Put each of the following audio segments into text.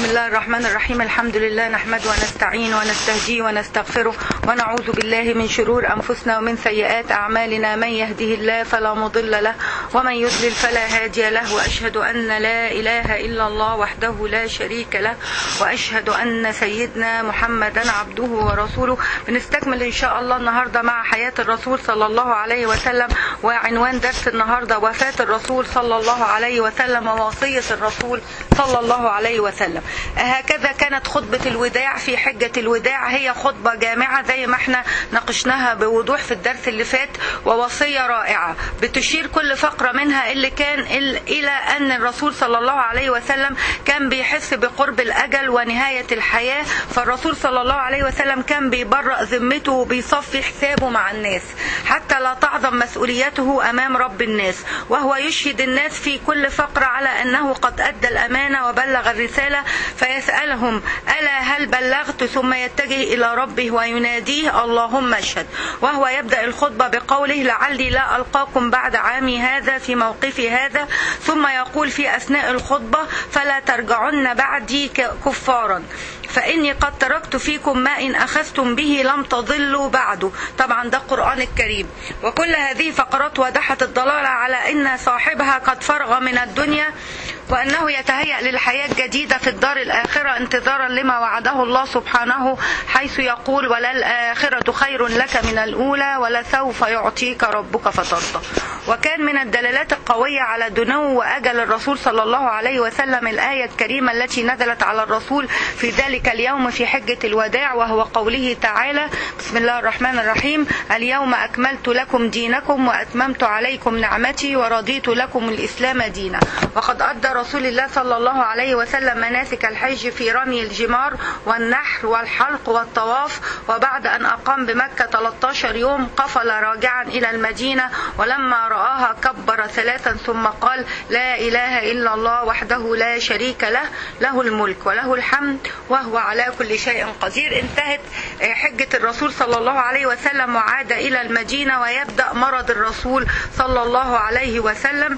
بسم الله الرحمن الرحيم الحمد لله نحمده ونستعين ونستهديه ونستغفره ونعوذ بالله من شرور أنفسنا ومن سيئات أعمالنا من يهده الله فلا مضل له ومن يضلل فلا هادي له وأشهد أن لا إله إلا الله وحده لا شريك له وأشهد أن سيدنا محمدا عبده ورسوله بنستكمل إن شاء الله النهاردة مع حياة الرسول صلى الله عليه وسلم وعنوان درس النهاردة وفاة الرسول صلى الله عليه وسلم ووصية الرسول صلى الله عليه وسلم هكذا كانت خطبة الوداع في حجة الوداع هي خطبة جامعة زي ما احنا ناقشناها بوضوح في الدرس اللي فات ووصية رائعة بتشير كل فقرة منها اللي كان إلى أن الرسول صلى الله عليه وسلم كان بيحس بقرب الأجل ونهاية الحياة فالرسول صلى الله عليه وسلم كان بيبرأ ذمته وبيصفي حسابه مع الناس حتى لا تعظم مسؤوليته أمام رب الناس وهو يشهد الناس في كل فقرة على أنه قد أدى الأمانة وبلغ الرسالة فيسألهم ألا هل بلغت ثم يتجه إلى ربه ويناديه اللهم اشهد وهو يبدأ الخطبة بقوله لعلي لا ألقاكم بعد عامي هذا في موقفي هذا ثم يقول في أثناء الخطبة فلا ترجعن بعدي كفارا فإني قد تركت فيكم ما إن أخذتم به لم تضلوا بعده طبعا ده القرآن الكريم وكل هذه فقرات وضحت الضلالة على أن صاحبها قد فرغ من الدنيا وأنه يتهيأ للحياة الجديدة في الدار الآخرة انتظارا لما وعده الله سبحانه حيث يقول وللآخرة خير لك من الأولى ولسوف يعطيك ربك فترضى وكان من الدلالات القوية على دنو وأجل الرسول صلى الله عليه وسلم الآية الكريمة التي نزلت على الرسول في ذلك اليوم في حجة الوداع وهو قوله تعالى بسم الله الرحمن الرحيم اليوم أكملت لكم دينكم وأتممت عليكم نعمتي ورضيت لكم الإسلام دينا وقد أدى رسول الله صلى الله عليه وسلم مناسك الحج في رمي الجمار والنحر والحلق والطواف وبعد أن أقام بمكة 13 يوم قفل راجعا إلى المدينة ولما رآها كبر ثلاثا ثم قال لا إله إلا الله وحده لا شريك له له الملك وله الحمد وهو على كل شيء قدير انتهت حجة الرسول صلى الله عليه وسلم وعاد إلى المدينة ويبدأ مرض الرسول صلى الله عليه وسلم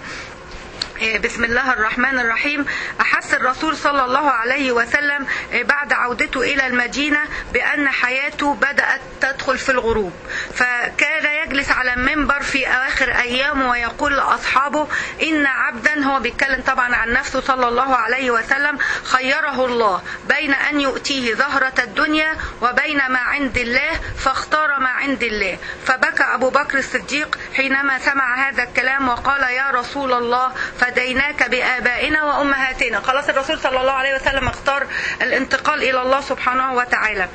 بسم الله الرحمن الرحيم أحس الرسول صلى الله عليه وسلم بعد عودته إلى المدينة بأن حياته بدأت تدخل في الغروب فكان يجلس على المنبر في آخر أيامه ويقول لأصحابه إن عبدا هو بيتكلم طبعا عن نفسه صلى الله عليه وسلم خيره الله بين أن يؤتيه زهرة الدنيا وبين ما عند الله فاختار ما عند الله فبكى أبو بكر الصديق حينما سمع هذا الكلام وقال يا رسول الله فديناك بآبائنا وأمهاتنا خلاص الرسول صلى الله عليه وسلم اختار الانتقال إلى الله سبحانه وتعالى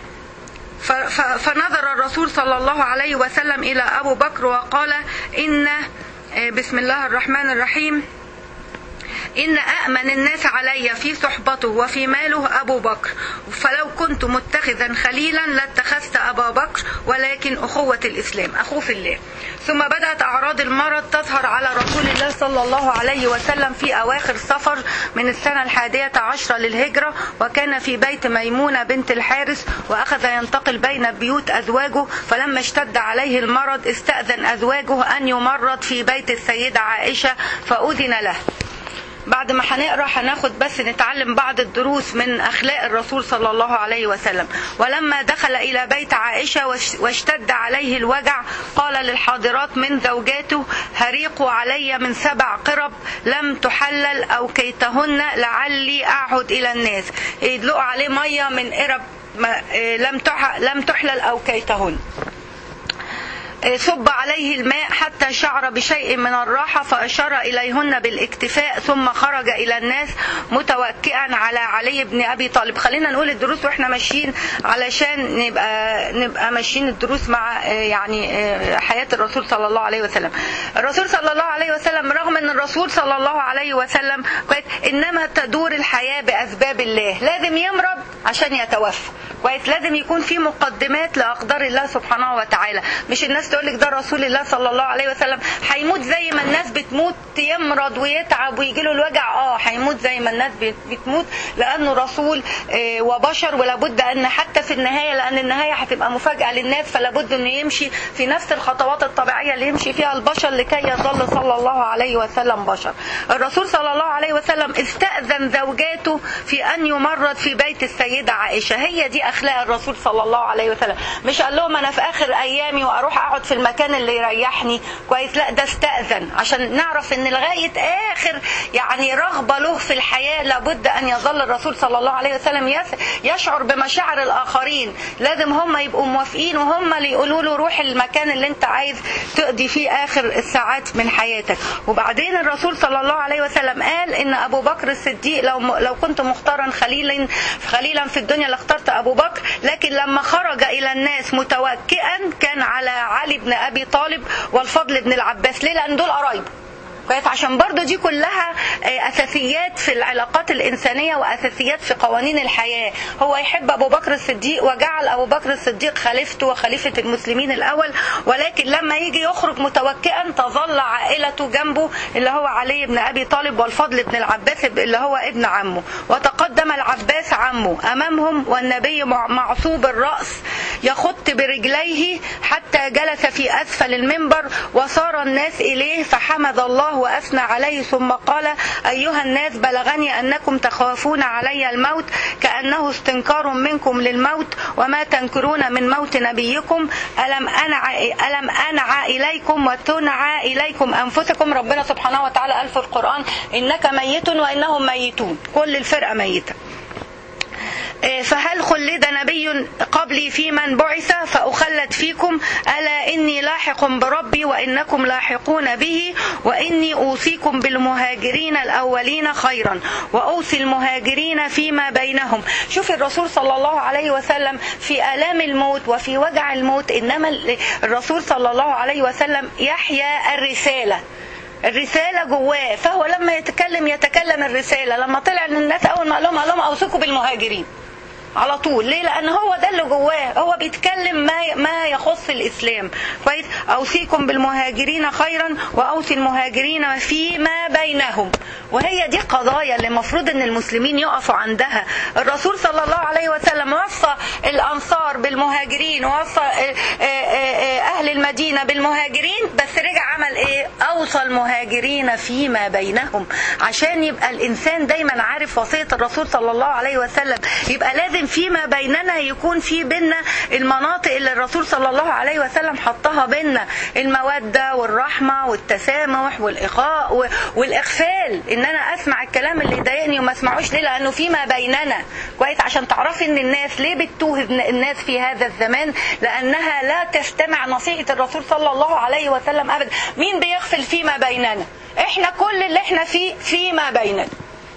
فنظر الرسول صلى الله عليه وسلم إلى أبو بكر وقال إن بسم الله الرحمن الرحيم إن أأمن الناس علي في صحبته وفي ماله أبو بكر فلو كنت متخذا خليلا لاتخذت أبا بكر ولكن أخوة الإسلام أخوه في الله ثم بدأت أعراض المرض تظهر على رسول الله صلى الله عليه وسلم في أواخر صفر من السنة الحادية عشرة للهجرة وكان في بيت ميمونة بنت الحارس وأخذ ينتقل بين بيوت أزواجه فلما اشتد عليه المرض استأذن أزواجه أن يمرض في بيت السيدة عائشة فأذن له بعد ما هنقرا هناخد بس نتعلم بعض الدروس من اخلاق الرسول صلى الله عليه وسلم ولما دخل الى بيت عائشه واشتد عليه الوجع قال للحاضرات من زوجاته هريقوا علي من سبع قرب لم تحلل او كيتهن لعلي اعهد الى الناس يدلقوا عليه ميه من قرب لم لم تحلل او كيتهن صب عليه الماء حتى شعر بشيء من الراحة فأشار إليهن بالاكتفاء ثم خرج إلى الناس متوكئا على علي بن أبي طالب خلينا نقول الدروس وإحنا ماشيين علشان نبقى نبقى ماشيين الدروس مع يعني حياة الرسول صلى الله عليه وسلم الرسول صلى الله عليه وسلم رغم أن الرسول صلى الله عليه وسلم إنما تدور الحياة بأسباب الله لازم يمرض عشان يتوفى كويس لازم يكون في مقدمات لأقدار الله سبحانه وتعالى مش الناس تقول لك ده رسول الله صلى الله عليه وسلم هيموت زي ما الناس بتموت يمرض ويتعب ويجي له الوجع اه هيموت زي ما الناس بتموت لانه رسول وبشر ولابد ان حتى في النهايه لان النهايه هتبقى مفاجاه للناس فلابد انه يمشي في نفس الخطوات الطبيعيه اللي يمشي فيها البشر لكي يظل صلى الله عليه وسلم بشر الرسول صلى الله عليه وسلم استأذن زوجاته في أن يمرض في بيت السيدة عائشة هي دي أخلاق الرسول صلى الله عليه وسلم مش قال لهم أنا في آخر أيامي وأروح أقعد في المكان اللي يريحني كويس لا ده استأذن عشان نعرف أن لغاية آخر يعني رغبة له في الحياة لابد أن يظل الرسول صلى الله عليه وسلم يشعر بمشاعر الآخرين لازم هم يبقوا موافقين وهم اللي يقولوا له روح المكان اللي انت عايز تقضي فيه آخر الساعات من حياتك وبعدين الرسول صلى الله عليه وسلم قال ان ابو بكر الصديق لو لو كنت مختارا خليلا خليلا في الدنيا لاخترت ابو بكر لكن لما خرج الى الناس متوكئا كان على علي بن ابي طالب والفضل بن العباس ليه لان دول قرايبه كويس عشان برضو دي كلها اساسيات في العلاقات الانسانيه واساسيات في قوانين الحياه هو يحب ابو بكر الصديق وجعل ابو بكر الصديق خليفته وخليفه المسلمين الاول ولكن لما يجي يخرج متوكئا تظل عائلته جنبه اللي هو علي بن ابي طالب والفضل بن العباس اللي هو ابن عمه وتقدم العباس عمه امامهم والنبي معصوب الراس يخط برجليه حتى جلس في اسفل المنبر وصار الناس اليه فحمد الله وأثنى عليه ثم قال أيها الناس بلغني أنكم تخافون علي الموت كأنه استنكار منكم للموت وما تنكرون من موت نبيكم ألم أنع, ألم أنع إليكم وتنعى إليكم أنفسكم ربنا سبحانه وتعالى قال في القرآن إنك ميت وإنهم ميتون كل الفرقة ميتة فهل خلد نبي قبلي في من بعث فأخلد فيكم ألا إني لاحق بربي وإنكم لاحقون به وإني أوصيكم بالمهاجرين الأولين خيرا وأوصي المهاجرين فيما بينهم شوف الرسول صلى الله عليه وسلم في آلام الموت وفي وجع الموت إنما الرسول صلى الله عليه وسلم يحيا الرسالة الرسالة جواه فهو لما يتكلم يتكلم الرسالة لما طلع للناس أول ما قال لهم قال لهم أوصيكم بالمهاجرين على طول ليه لان هو ده اللي جواه هو بيتكلم ما ما يخص الاسلام كويس اوصيكم بالمهاجرين خيرا واوصي المهاجرين فيما بينهم وهي دي قضايا اللي المفروض ان المسلمين يقفوا عندها الرسول صلى الله عليه وسلم وصى الانصار بالمهاجرين ووصى اهل المدينه بالمهاجرين بس رجع عمل ايه اوصى المهاجرين فيما بينهم عشان يبقى الانسان دايما عارف وصيه الرسول صلى الله عليه وسلم يبقى لازم فيما بيننا يكون في بيننا المناطق اللي الرسول صلى الله عليه وسلم حطها بيننا المودة والرحمة والتسامح والإخاء والإغفال إن أنا أسمع الكلام اللي يضايقني وما أسمعوش ليه لأنه فيما بيننا كويس عشان تعرفي إن الناس ليه بتتوه الناس في هذا الزمان لأنها لا تستمع نصيحة الرسول صلى الله عليه وسلم أبدا مين بيغفل فيما بيننا إحنا كل اللي إحنا فيه فيما بيننا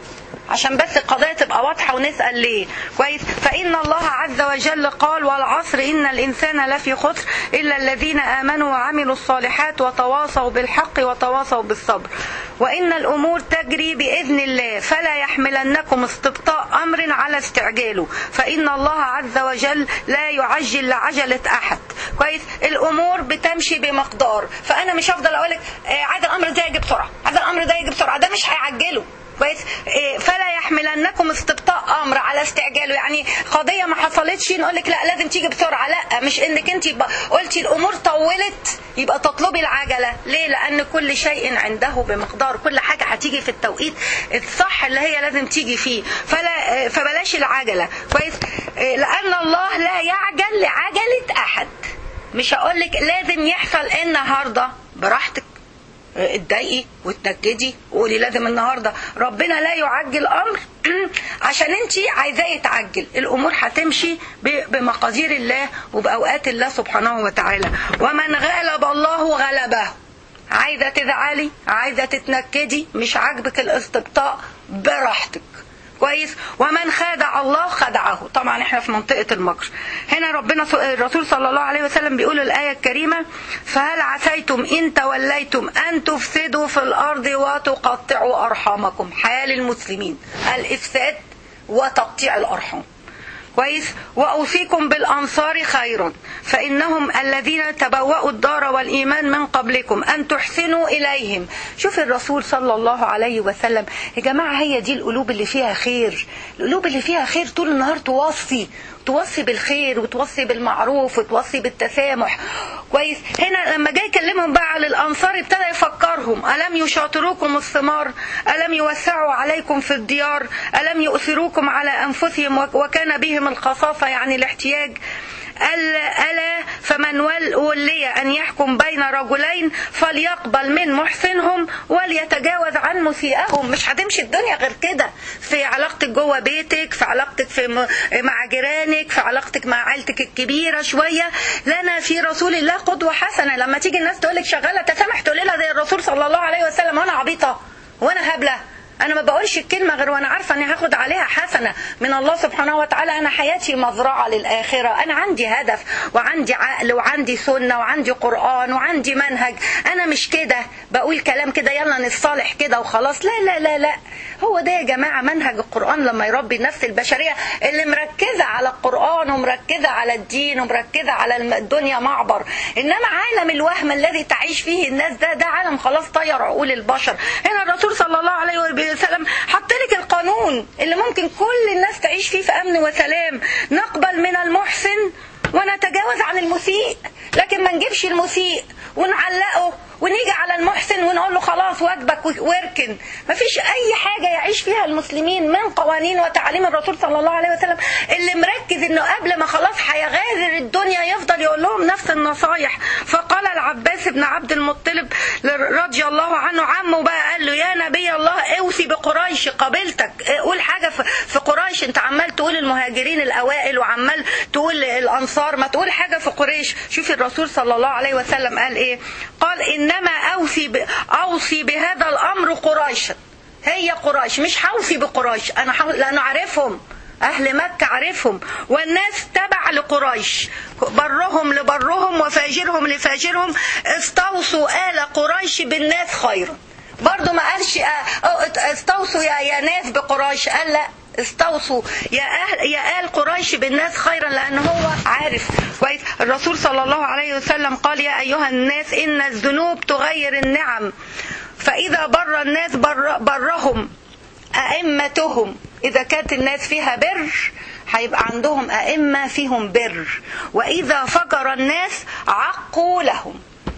عشان بس القضية تبقى واضحة ونسأل ليه كويس فإن الله عز وجل قال والعصر إن الإنسان لفي خسر إلا الذين آمنوا وعملوا الصالحات وتواصوا بالحق وتواصوا بالصبر وإن الأمور تجري بإذن الله فلا يحملنكم استبطاء أمر على استعجاله فإن الله عز وجل لا يعجل لعجلة أحد كويس الأمور بتمشي بمقدار فأنا مش هفضل أقولك عايز الأمر ده يجي بسرعة عايز الأمر ده يجي بسرعة ده مش هيعجله كويس فلا يحملنكم استبطاء امر على استعجاله يعني قضيه ما حصلتش نقول لك لا لازم تيجي بسرعه لا مش انك انت قلتي الامور طولت يبقى تطلبي العجله ليه لان كل شيء عنده بمقدار كل حاجه هتيجي في التوقيت الصح اللي هي لازم تيجي فيه فلا فبلاش العجله كويس لان الله لا يعجل لعجله احد مش هقول لك لازم يحصل النهارده براحتك اتضايقي وتنكدي وقولي لازم النهارده ربنا لا يعجل امر عشان انت عايزاه يتعجل الامور هتمشي بمقادير الله وباوقات الله سبحانه وتعالى ومن غلب الله غلبه عايزه تزعلي عايزه تتنكدي مش عاجبك الاستبطاء براحتك كويس ومن خادع الله خدعه طبعا احنا في منطقة المكر هنا ربنا الرسول صلى الله عليه وسلم بيقول الآية الكريمة فهل عسيتم إن توليتم أن تفسدوا في الأرض وتقطعوا أرحامكم حال المسلمين الإفساد وتقطيع الأرحام كويس واوصيكم بالانصار خيرا فانهم الذين تبوأوا الدار والايمان من قبلكم ان تحسنوا اليهم شوف الرسول صلى الله عليه وسلم يا جماعه هي دي القلوب اللي فيها خير القلوب اللي فيها خير طول النهار توصي توصي بالخير وتوصي بالمعروف وتوصي بالتسامح كويس هنا لما جاي يكلمهم بقى على الانصار ابتدى يفكرهم الم يشاطروكم الثمار الم يوسعوا عليكم في الديار الم يؤثروكم على انفسهم وكان بهم الخصاصه يعني الاحتياج ألا فمن ولي أن يحكم بين رجلين فليقبل من محسنهم وليتجاوز عن مسيئهم مش هتمشي الدنيا غير كده في علاقتك جوه بيتك في علاقتك في مع جيرانك في علاقتك مع عيلتك الكبيرة شوية لنا في رسول الله قدوة حسنة لما تيجي الناس تقولك شغالة تسامح تقول لها زي الرسول صلى الله عليه وسلم وأنا عبيطة وأنا هبلة انا ما بقولش الكلمه غير وانا عارفه اني هاخد عليها حسنه من الله سبحانه وتعالى انا حياتي مزرعه للاخره انا عندي هدف وعندي عقل وعندي سنه وعندي قران وعندي منهج انا مش كده بقول كلام كده يلا نصالح كده وخلاص لا لا لا لا هو ده يا جماعه منهج القران لما يربي النفس البشريه اللي مركزه على القران ومركزه على الدين ومركزه على الدنيا معبر انما عالم الوهم الذي تعيش فيه الناس ده ده عالم خلاص طير عقول البشر هنا الرسول صلى الله عليه وسلم وسلم حط لك القانون اللي ممكن كل الناس تعيش فيه في امن وسلام نقبل من المحسن ونتجاوز عن المسيء لكن ما نجيبش المسيء ونعلقه ونيجي على المحسن ونقول له خلاص واجبك واركن مفيش اي حاجه يعيش فيها المسلمين من قوانين وتعاليم الرسول صلى الله عليه وسلم اللي مركز انه قبل ما خلاص هيغادر الدنيا يفضل يقول لهم نفس النصايح فقال العباس بن عبد المطلب رضي الله عنه عمه بقى قال له يا نبي الله اوصي بقريش قبيلتك قول حاجه في قريش انت عمال تقول المهاجرين الاوائل وعمال تقول الانصار ما تقول حاجه في قريش شوف الرسول صلى الله عليه وسلم قال ايه قال ان انما اوصي ب... اوصي بهذا الامر قريشا هي قريش مش هوصي بقريش انا حو... لانه عارفهم اهل مكه عارفهم والناس تبع لقريش برهم لبرهم وفاجرهم لفاجرهم استوصوا ال قريش بالناس خيرا برضه ما قالش استوصوا يا يا ناس بقريش قال لا استوصوا يا اهل يا ال قريش بالناس خيرا لان هو عارف كويس الرسول صلى الله عليه وسلم قال يا ايها الناس ان الذنوب تغير النعم فاذا بر الناس بر برهم ائمتهم اذا كانت الناس فيها بر هيبقى عندهم ائمه فيهم بر واذا فجر الناس عقوا لهم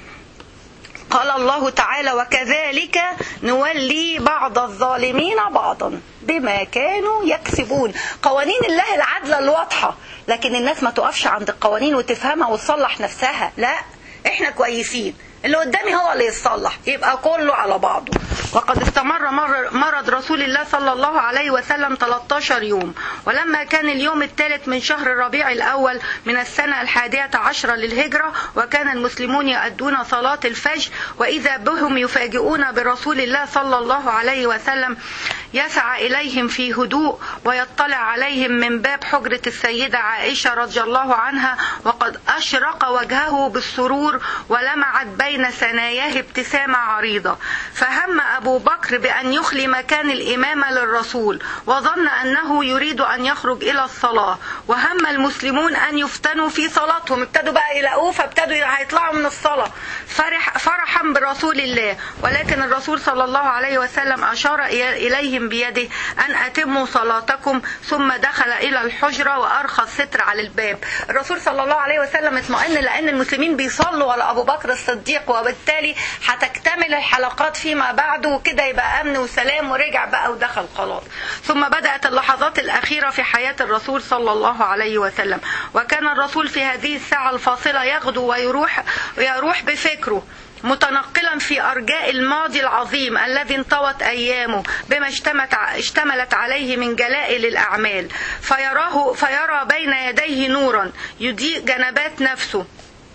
قال الله تعالى وكذلك نولي بعض الظالمين بعضا بما كانوا يكسبون قوانين الله العدل الواضحة لكن الناس ما تقفش عند القوانين وتفهمها وتصلح نفسها لا احنا كويسين اللي قدامي هو اللي يتصلح يبقى كله على بعضه وقد استمر مرض رسول الله صلى الله عليه وسلم 13 يوم ولما كان اليوم الثالث من شهر ربيع الأول من السنة الحادية عشرة للهجرة وكان المسلمون يؤدون صلاة الفجر وإذا بهم يفاجئون برسول الله صلى الله عليه وسلم يسعى إليهم في هدوء ويطلع عليهم من باب حجرة السيدة عائشة رضي الله عنها وقد أشرق وجهه بالسرور ولمعت بين ثناياه ابتسامة عريضة فهم أبو بكر بأن يخلي مكان الإمامة للرسول وظن أنه يريد أن يخرج إلى الصلاة وهم المسلمون أن يفتنوا في صلاتهم ابتدوا بقى يلاقوه فابتدوا هيطلعوا من الصلاة فرح فرحا برسول الله ولكن الرسول صلى الله عليه وسلم أشار إليهم بيده أن أتموا صلاتكم ثم دخل إلى الحجرة وأرخى الستر على الباب الرسول صلى الله عليه وسلم اطمئن لأن المسلمين بيصلوا على أبو بكر الصديق وبالتالي هتكتمل الحلقات فيما بعد وكده يبقى أمن وسلام ورجع بقى ودخل خلاص ثم بدأت اللحظات الأخيرة في حياة الرسول صلى الله عليه وسلم وكان الرسول في هذه الساعة الفاصلة يغدو ويروح يروح بفكره متنقلا في أرجاء الماضي العظيم الذي انطوت أيامه بما اشتمت اشتملت عليه من جلائل الأعمال فيراه فيرى بين يديه نورا يضيء جنبات نفسه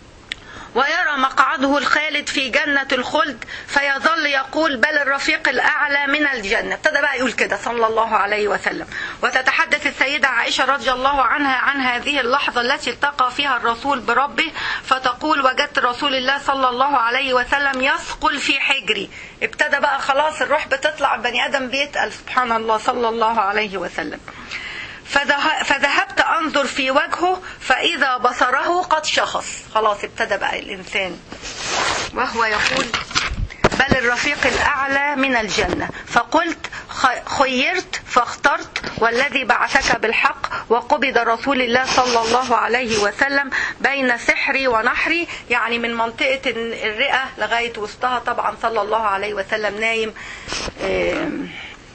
ويرى مقعده الخالد في جنة الخلد فيظل يقول بل الرفيق الأعلى من الجنة ابتدى بقى يقول كده صلى الله عليه وسلم وتتحدث السيدة عائشة رضي الله عنها عن هذه اللحظة التي التقى فيها الرسول بربه فتقول وجدت رسول الله صلى الله عليه وسلم يثقل في حجري ابتدى بقى خلاص الروح بتطلع البني آدم بيتقل سبحان الله صلى الله عليه وسلم فذه- فذهبت أنظر في وجهه فإذا بصره قد شخص خلاص ابتدى بقى الإنسان وهو يقول بل الرفيق الأعلى من الجنة فقلت خ- خيرت فاخترت والذي بعثك بالحق وقبض رسول الله صلى الله عليه وسلم بين سحري ونحري يعني من منطقة الرئة لغاية وسطها طبعا صلى الله عليه وسلم نايم آم،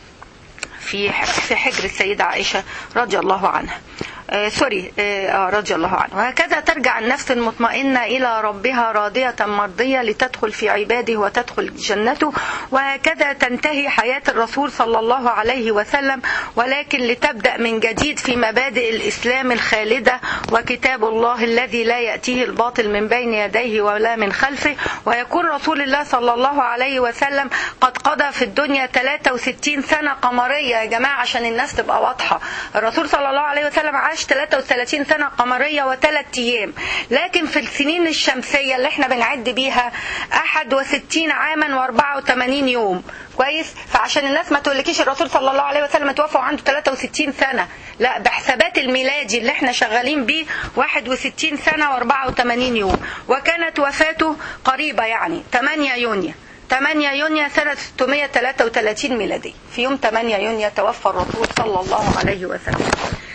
في في حجر السيدة عائشة رضي الله عنها آه سوري آه آه، رضي الله عنه وهكذا ترجع النفس المطمئنة إلى ربها راضية مرضية لتدخل في عباده وتدخل جنته وهكذا تنتهي حياة الرسول صلى الله عليه وسلم ولكن لتبدأ من جديد في مبادئ الإسلام الخالدة وكتاب الله الذي لا يأتيه الباطل من بين يديه ولا من خلفه ويكون رسول الله صلى الله عليه وسلم قد قضى في الدنيا 63 سنة قمرية يا جماعة عشان الناس تبقى واضحة الرسول صلى الله عليه وسلم عاش 33 سنة قمرية وثلاث أيام لكن في السنين الشمسية اللي احنا بنعد بيها 61 عاما و84 يوم كويس فعشان الناس ما تقولكيش الرسول صلى الله عليه وسلم توفى وعنده 63 سنة لا بحسابات الميلادي اللي احنا شغالين بيه 61 سنة و84 يوم وكانت وفاته قريبة يعني 8 يونيو 8 يونيو سنة 633 ميلادي في يوم 8 يونيو توفى الرسول صلى الله عليه وسلم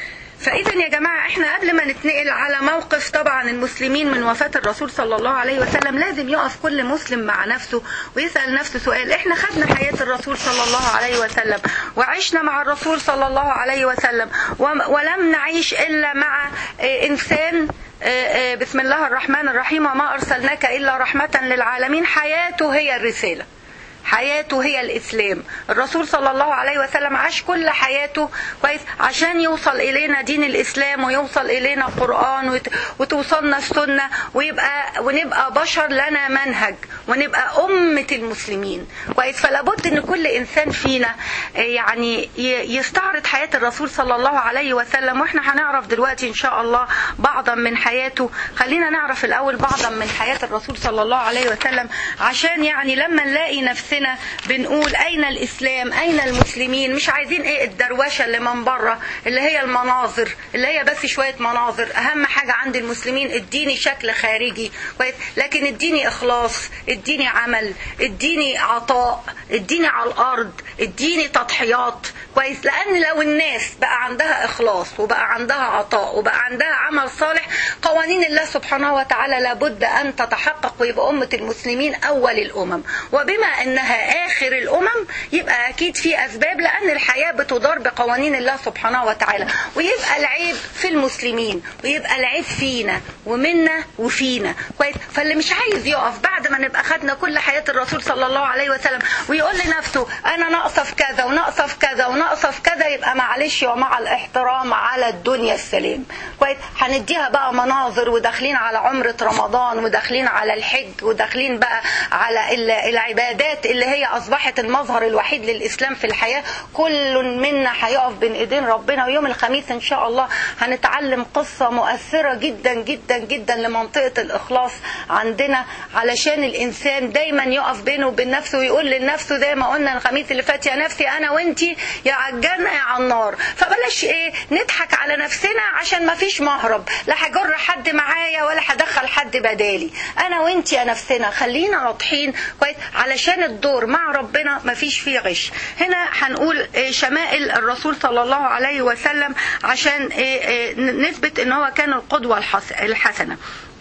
فإذا يا جماعة احنا قبل ما نتنقل على موقف طبعا المسلمين من وفاة الرسول صلى الله عليه وسلم لازم يقف كل مسلم مع نفسه ويسأل نفسه سؤال احنا خدنا حياة الرسول صلى الله عليه وسلم وعشنا مع الرسول صلى الله عليه وسلم وم- ولم نعيش إلا مع اه، إنسان اه، اه، بسم الله الرحمن الرحيم وما أرسلناك إلا رحمة للعالمين حياته هي الرسالة حياته هي الإسلام الرسول صلى الله عليه وسلم عاش كل حياته كويس عشان يوصل إلينا دين الإسلام ويوصل إلينا القرآن وت- وتوصلنا السنة ويبقى ونبقى بشر لنا منهج ونبقى أمة المسلمين كويس فلا بد إن كل إنسان فينا آه، يعني ي- يستعرض حياة الرسول صلى الله عليه وسلم وإحنا هنعرف دلوقتي إن شاء الله بعضا من حياته خلينا نعرف الأول بعضا من حياة الرسول صلى الله عليه وسلم عشان يعني لما نلاقي نفسنا بنقول أين الإسلام أين المسلمين مش عايزين إيه الدروشة اللي من بره اللي هي المناظر اللي هي بس شوية مناظر أهم حاجة عند المسلمين اديني شكل خارجي كويس لكن اديني إخلاص اديني عمل اديني عطاء اديني على الأرض اديني تضحيات كويس لأن لو الناس بقى عندها إخلاص وبقى عندها عطاء وبقى عندها عمل صالح قوانين الله سبحانه وتعالى لابد أن تتحقق ويبقى أمة المسلمين أول الأمم وبما أنها آخر الأمم يبقى أكيد في أسباب لأن الحياة بتدار بقوانين الله سبحانه وتعالى ويبقى العيب في المسلمين ويبقى العيب فينا ومنا وفينا كويس فاللي مش عايز يقف بعد ما نبقى خدنا كل حياة الرسول صلى الله عليه وسلم ويقول لنفسه أنا ناقصة في كذا وناقصة في كذا وناقصة في كذا يبقى معلش ومع الاحترام على الدنيا السلام كويس هنديها بقى مناظر وداخلين على عمرة رمضان وداخلين على الحج وداخلين بقى على ال- العبادات اللي هي أصبحت المظهر الوحيد للإسلام في الحياة كل منا هيقف بين إيدين ربنا ويوم الخميس إن شاء الله هنتعلم قصة مؤثرة جدا جدا جدا لمنطقة الإخلاص عندنا علشان الإنسان دايما يقف بينه وبين نفسه ويقول لنفسه زي ما قلنا الخميس اللي فات يا نفسي أنا وأنتي يا على الجنة يا على النار فبلاش إيه نضحك على نفسنا عشان ما فيش مهرب لا هجر حد معايا ولا هدخل حد بدالي أنا وأنتي يا نفسنا خلينا واضحين كويس علشان الدور مع ربنا ما فيش فيه غش هنا هنقول إيه شمائل الرسول صلى الله عليه وسلم عشان إيه إيه نثبت ان هو كان القدوة الحس- الحسنة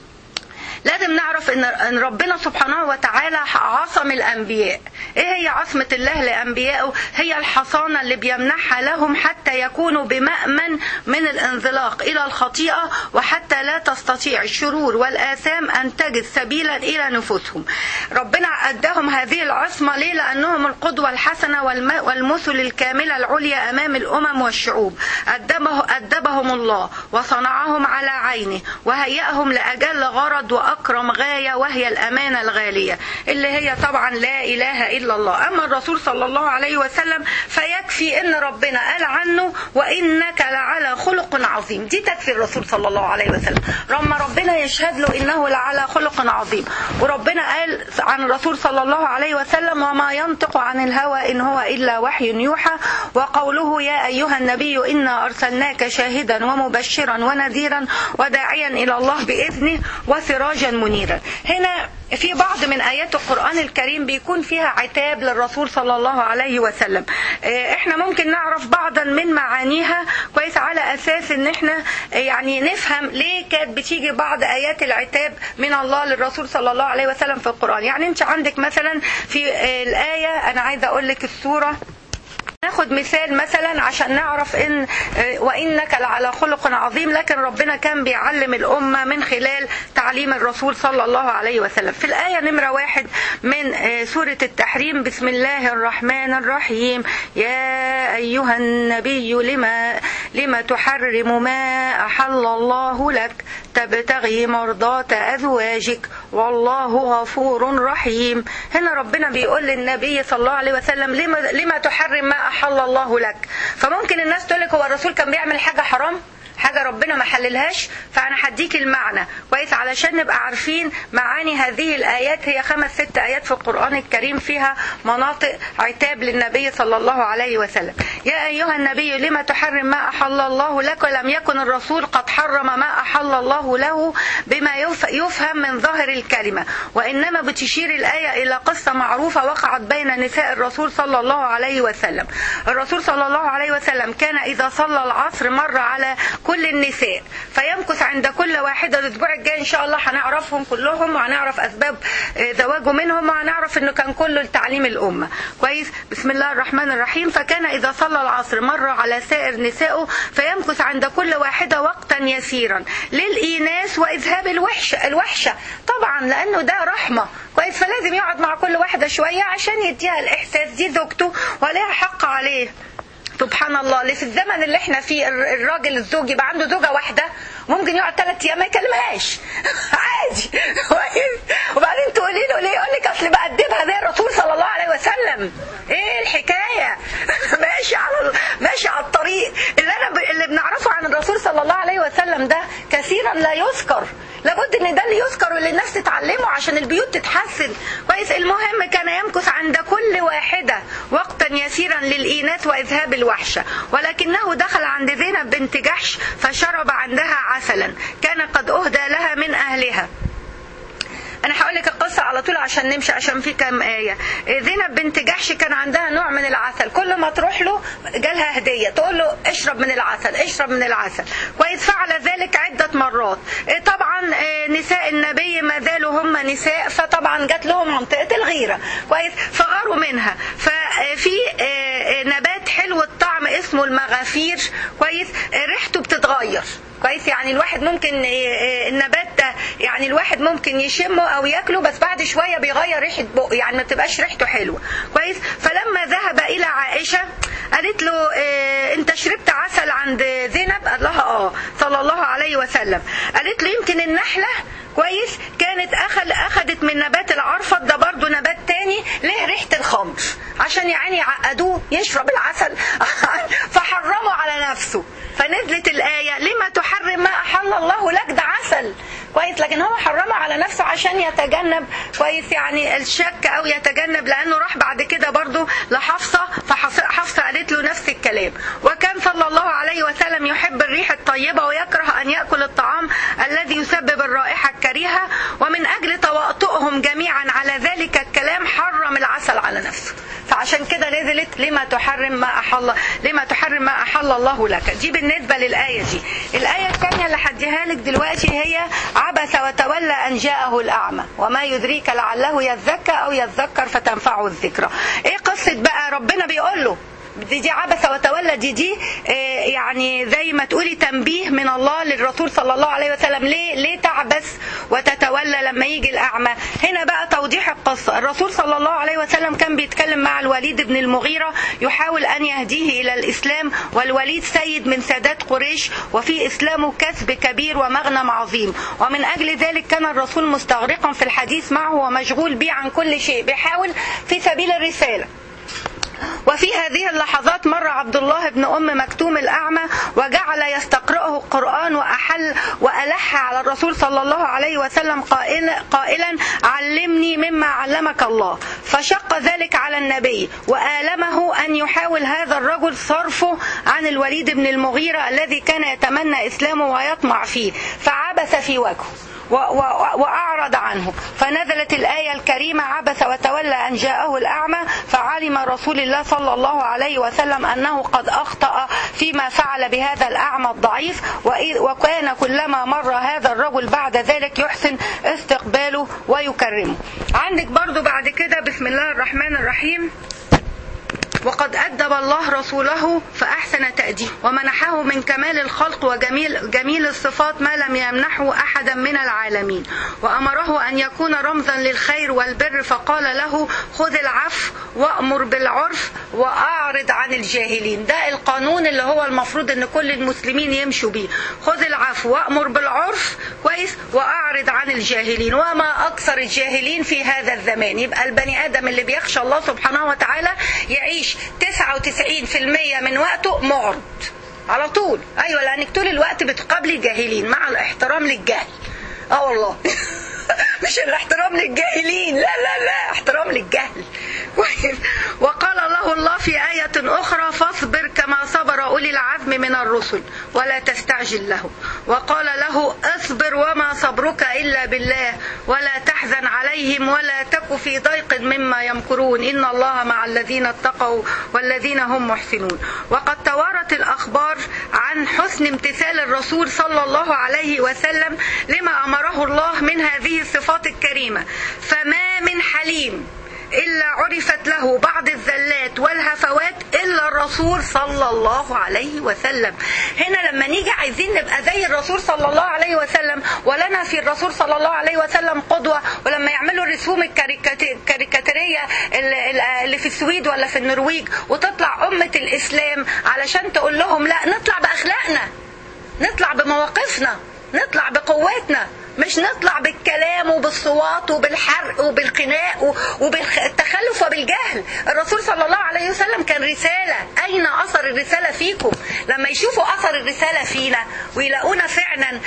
لازم نعرف ان ان ربنا سبحانه وتعالى عصم الانبياء ايه هي عصمه الله لانبيائه هي الحصانه اللي بيمنحها لهم حتى يكونوا بمامن من الانزلاق الى الخطيئه وحتى لا تستطيع الشرور والاثام ان تجد سبيلا الى نفوسهم ربنا اداهم هذه العصمه ليه لانهم القدوه الحسنه والم- والمثل الكامله العليا امام الامم والشعوب أدبه أدبهم الله وصنعهم على عينه وهيأهم لأجل غرض وأكبر أكرم غاية وهي الأمانة الغالية اللي هي طبعا لا إله إلا الله أما الرسول صلى الله عليه وسلم فيكفي أن ربنا قال عنه وإنك لعلى خلق عظيم دي تكفي الرسول صلى الله عليه وسلم لما ربنا يشهد له إنه لعلى خلق عظيم وربنا قال عن الرسول صلى الله عليه وسلم وما ينطق عن الهوى إن هو إلا وحي يوحى وقوله يا أيها النبي إنا أرسلناك شاهدا ومبشرا ونذيرا وداعيا إلى الله بإذنه وسراجا منيرا هنا في بعض من آيات القرآن الكريم بيكون فيها عتاب للرسول صلى الله عليه وسلم احنا ممكن نعرف بعضا من معانيها كويس على أساس ان احنا يعني نفهم ليه كانت بتيجي بعض آيات العتاب من الله للرسول صلى الله عليه وسلم في القرآن يعني انت عندك مثلا في الآية أنا عايزة أقول لك السورة ناخد مثال مثلا عشان نعرف ان وانك لعلى خلق عظيم لكن ربنا كان بيعلم الامه من خلال تعليم الرسول صلى الله عليه وسلم في الايه نمره واحد من سوره التحريم بسم الله الرحمن الرحيم يا ايها النبي لما لما تحرم ما احل الله لك تبتغي مرضات ازواجك والله غفور رحيم هنا ربنا بيقول للنبي صلى الله عليه وسلم لما لما تحرم ما أحل الله لك فممكن الناس تقول لك هو الرسول كان بيعمل حاجة حرام حاجة ربنا ما حللهاش فأنا هديك المعنى كويس علشان نبقى عارفين معاني هذه الآيات هي خمس ست آيات في القرآن الكريم فيها مناطق عتاب للنبي صلى الله عليه وسلم يا أيها النبي لما تحرم ما أحل الله لك ولم يكن الرسول قد حرم ما أحل الله له بما يفهم من ظاهر الكلمة وإنما بتشير الآية إلى قصة معروفة وقعت بين نساء الرسول صلى الله عليه وسلم الرسول صلى الله عليه وسلم كان إذا صلى العصر مر على كل النساء فيمكث عند كل واحدة الأسبوع الجاي إن شاء الله هنعرفهم كلهم وهنعرف أسباب زواجه منهم وهنعرف إنه كان كله لتعليم الأمة كويس بسم الله الرحمن الرحيم فكان إذا صلى العصر مر على سائر نسائه فيمكث عند كل واحدة وقتا يسيرا للإيناس وإذهاب الوحشة الوحشة طبعا لأنه ده رحمة كويس فلازم يقعد مع كل واحدة شوية عشان يديها الإحساس دي زوجته ولها حق عليه سبحان الله اللي في الزمن اللي احنا فيه الراجل الزوج يبقى عنده زوجه واحده ممكن يقعد ثلاث ايام ما يكلمهاش عادي وبعدين تقولي له ليه يقول لك اصل بقدمها زي الرسول صلى الله عليه وسلم ايه الحكايه ماشي على ماشي على الطريق اللي انا ب... اللي بنعرفه عن الرسول صلى الله عليه وسلم ده كثيرا لا يذكر لابد ان ده اللي يذكر واللي الناس تتعلمه عشان البيوت تتحسن كويس المهم كان يمكث عند كل واحده وقتا يسيرا للايناس واذهاب الوحشه ولكنه دخل عند زينب بنت جحش فشرب عندها عسلا كان قد اهدى لها من اهلها انا هقول لك القصه على طول عشان نمشي عشان في كام ايه زينب بنت جحش كان عندها نوع من العسل كل ما تروح له جالها هديه تقول له اشرب من العسل اشرب من العسل كويس فعل ذلك عده مرات طبعا نساء النبي ما زالوا هم نساء فطبعا جات لهم منطقه الغيره كويس فغاروا منها ففي نبات حلو الطعم اسمه المغافير كويس ريحته بتتغير كويس يعني الواحد ممكن النبات ده يعني الواحد ممكن يشمه او ياكله بس بعد شويه بيغير ريحه بقه يعني ما تبقاش ريحته حلوه كويس فلما ذهب الى عائشه قالت له إيه انت شربت عسل عند زينب قال لها اه صلى الله عليه وسلم قالت له يمكن النحله كويس كانت أخذ أخذت من نبات العرفة ده برضه نبات تاني له ريحة الخمر عشان يعني يعقدوه يشرب العسل فحرموا على نفسه فنزلت الآية لما تحرم ما أحل الله لك ده عسل كويس لكن هو حرمه على نفسه عشان يتجنب كويس يعني الشك أو يتجنب لأنه راح بعد كده برضه لحفصة فحفصة قالت له نفس الكلام وكان صلى الله عليه وسلم يحب الريح الطيبة ويكره أن يأكل الطعام الذي يسبب الرائحة الكريهة ومن أجل تواطؤهم جميعا على ذلك الكلام حرم العسل على نفسه فعشان كده نزلت لما تحرم ما أحل لما تحرم ما أحل الله لك دي بالنسبة للآية دي الآية الثانية اللي هديها لك دلوقتي هي عبس وتولى أن جاءه الأعمى وما يدريك لعله يزكى أو يذكر فتنفعه الذكرى إيه قصة بقى ربنا بيقول له دي, دي عبس وتولى دي دي آه، يعني زي ما تقولي تنبيه من الله للرسول صلى الله عليه وسلم ليه ليه تعبس وتتولى لما يجي الاعمى هنا بقى توضيح القصه الرسول صلى الله عليه وسلم كان بيتكلم مع الوليد بن المغيره يحاول ان يهديه الى الاسلام والوليد سيد من سادات قريش وفي اسلامه كسب كبير ومغنم عظيم ومن اجل ذلك كان الرسول مستغرقا في الحديث معه ومشغول به عن كل شيء بيحاول في سبيل الرساله وفي هذه اللحظات مر عبد الله بن أم مكتوم الأعمى وجعل يستقرأه القرآن وأحل وألح على الرسول صلى الله عليه وسلم قائلا, قائلا علمني مما علمك الله فشق ذلك على النبي وآلمه أن يحاول هذا الرجل صرفه عن الوليد بن المغيرة الذي كان يتمنى إسلامه ويطمع فيه فعبس في وجهه و- و- وأعرض عنه فنزلت الآية الكريمة عبس وتولى أن جاءه الأعمى فعلم رسول الله صلى الله عليه وسلم أنه قد أخطأ فيما فعل بهذا الأعمى الضعيف وإذ- وكان كلما مر هذا الرجل بعد ذلك يحسن استقباله ويكرمه عندك برضو بعد كده بسم الله الرحمن الرحيم وقد أدب الله رسوله فأحسن تأديبه ومنحه من كمال الخلق وجميل جميل الصفات ما لم يمنحه أحدا من العالمين وأمره أن يكون رمزا للخير والبر فقال له خذ العفو وأمر بالعرف وأعرض عن الجاهلين ده القانون اللي هو المفروض أن كل المسلمين يمشوا بيه خذ العفو وأمر بالعرف كويس وأعرض عن الجاهلين وما أكثر الجاهلين في هذا الزمان يبقى البني آدم اللي بيخشى الله سبحانه وتعالى يعيش 99% من وقته معرض على طول ايوه لانك طول الوقت بتقابلي الجاهلين مع الاحترام للجهل اه والله مش الاحترام للجاهلين لا لا لا احترام للجهل وقال له الله في آية أخرى فاصبر كما صبر أولي العزم من الرسل ولا تستعجل له وقال له اصبر وما صبرك إلا بالله ولا تحزن عليهم ولا تك في ضيق مما يمكرون إن الله مع الذين اتقوا والذين هم محسنون وقد توارت الأخبار عن حسن امتثال الرسول صلى الله عليه وسلم لما أمره الله من هذه الصفات الكريمة فما من حليم إلا عرفت له بعض الزلات والهفوات إلا الرسول صلى الله عليه وسلم هنا لما نيجي عايزين نبقى زي الرسول صلى الله عليه وسلم ولنا في الرسول صلى الله عليه وسلم قدوة ولما يعملوا الرسوم الكاريكاتيرية اللي في السويد ولا في النرويج وتطلع أمة الإسلام علشان تقول لهم لا نطلع بأخلاقنا نطلع بمواقفنا نطلع بقواتنا مش نطلع بالكلام وبالصوات وبالحرق وبالخناق وبالتخلف وبالجهل الرسول صلى الله عليه وسلم كان رسالة أين أثر الرسالة فيكم لما يشوفوا أثر الرسالة فينا ويلاقونا فعلا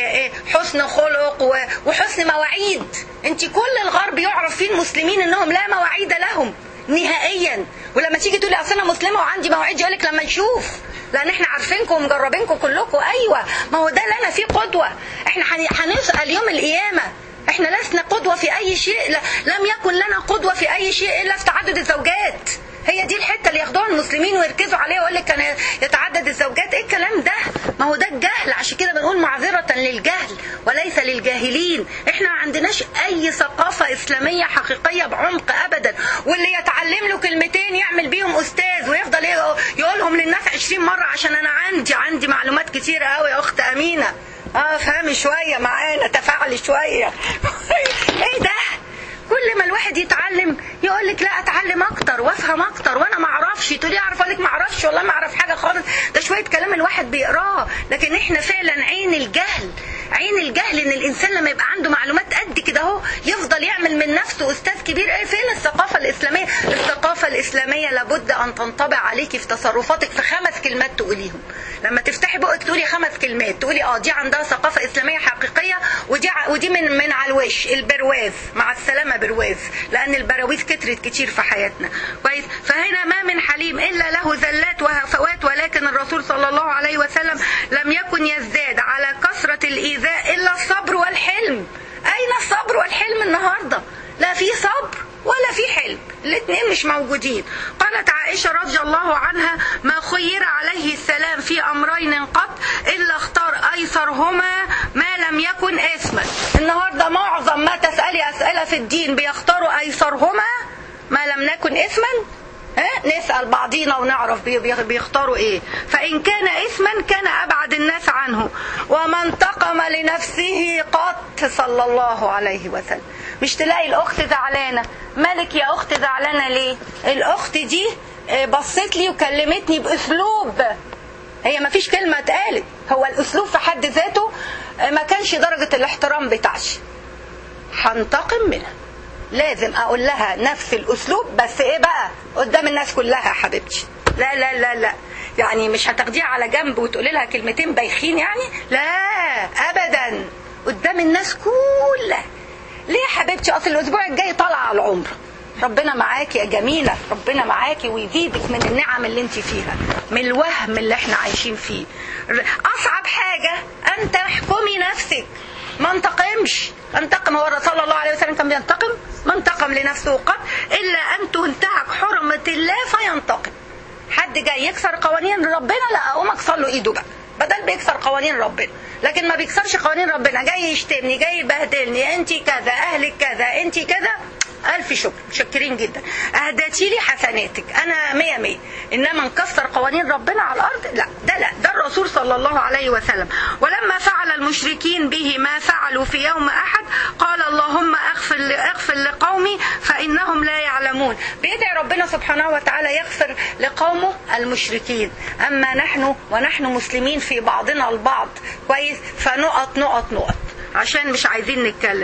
حسن خلق وحسن مواعيد انت كل الغرب يعرف فيه المسلمين انهم لا مواعيد لهم نهائيا ولما تيجي تقولي اصل انا مسلمه وعندي مواعيد يقولك لما نشوف لان احنا عارفينكم ومجربينكم كلكم ايوه ما هو ده لنا فيه قدوه احنا هنسال يوم القيامه احنا لسنا قدوه في اي شيء لم يكن لنا قدوه في اي شيء الا في تعدد الزوجات هي دي الحته اللي ياخدوها المسلمين ويركزوا عليها ويقول لك كان يتعدد الزوجات ايه الكلام ده ما هو ده الجهل عشان كده بنقول معذره للجهل وليس للجاهلين احنا ما عندناش اي ثقافه اسلاميه حقيقيه بعمق ابدا واللي يتعلم له كلمتين يعمل بيهم استاذ ويفضل يقولهم للناس 20 مره عشان انا عندي عندي معلومات كتيره قوي يا اخت امينه اه افهمي شويه معانا تفاعلي شويه ايه ده كل ما الواحد يتعلم يقول لك لا اتعلم اكتر وافهم اكتر وانا ما اعرفش تقولي اعرف اقول لك ما اعرفش والله ما اعرف حاجه خالص ده شويه كلام الواحد بيقراه لكن احنا فعلا عين الجهل عين الجهل ان الانسان لما يبقى عنده معلومات قد كده اهو يفضل يعمل من نفسه استاذ كبير ايه فين الثقافه الاسلاميه الثقافه الاسلاميه لابد ان تنطبع عليكي في تصرفاتك في خمس كلمات تقوليهم لما تفتحي بقك تقولي خمس كلمات تقولي اه دي عندها ثقافه اسلاميه حقيقيه ودي ودي من من على الوش البرواز مع السلامه برواز لان البراويز كترت كتير في حياتنا كويس فهنا ما من حليم الا له زلات وهفوات ولكن الرسول صلى الله عليه وسلم لم يكن يزداد على كثره الايذاء الا الصبر والحلم اين الصبر والحلم النهارده لا في صبر ولا في حلم الاثنين مش موجودين قالت عائشة رضي الله عنها ما خير عليه السلام في أمرين قط إلا اختار أيسرهما ما لم يكن اسما النهاردة معظم ما تسألي أسئلة في الدين بيختاروا أيسرهما ما لم نكن اسما ها نسال بعضينا ونعرف بي- بي- بيختاروا ايه فان كان اثما كان ابعد الناس عنه وما انتقم لنفسه قط صلى الله عليه وسلم مش تلاقي الاخت زعلانه مالك يا اخت زعلانه ليه الاخت دي آه، بصت لي وكلمتني باسلوب هي ما فيش كلمه اتقالت هو الاسلوب في حد ذاته آه، ما كانش درجه الاحترام بتاعتي هنتقم منها لازم اقول لها نفس الاسلوب بس ايه بقى قدام الناس كلها يا حبيبتي لا لا لا لا يعني مش هتاخديها على جنب وتقولي لها كلمتين بايخين يعني لا ابدا قدام الناس كلها ليه يا حبيبتي اصل الاسبوع الجاي طالعه على العمره ربنا معاكي يا جميلة ربنا معاكي ويزيدك من النعم اللي انت فيها من الوهم اللي احنا عايشين فيه اصعب حاجة ان تحكمي نفسك ما انتقمش انتقم هو الرسول صلى الله عليه وسلم كان بينتقم ما انتقم لنفسه قط الا ان تنتهك حرمة الله فينتقم حد جاي يكسر قوانين ربنا لا اقوم اكسر له ايده بقى بدل بيكسر قوانين ربنا لكن ما بيكسرش قوانين ربنا جاي يشتمني جاي يبهدلني انت كذا اهلك كذا انت كذا ألف شكر متشكرين جدا أهدتي لي حسناتك أنا مية مية إنما نكسر قوانين ربنا على الأرض لا ده لا ده الرسول صلى الله عليه وسلم ولما فعل المشركين به ما فعلوا في يوم أحد قال اللهم أغفر أغفر لقومي فإنهم لا يعلمون بيدعي ربنا سبحانه وتعالى يغفر لقومه المشركين أما نحن ونحن مسلمين في بعضنا البعض كويس فنقط نقط نقط عشان مش عايزين نتكلم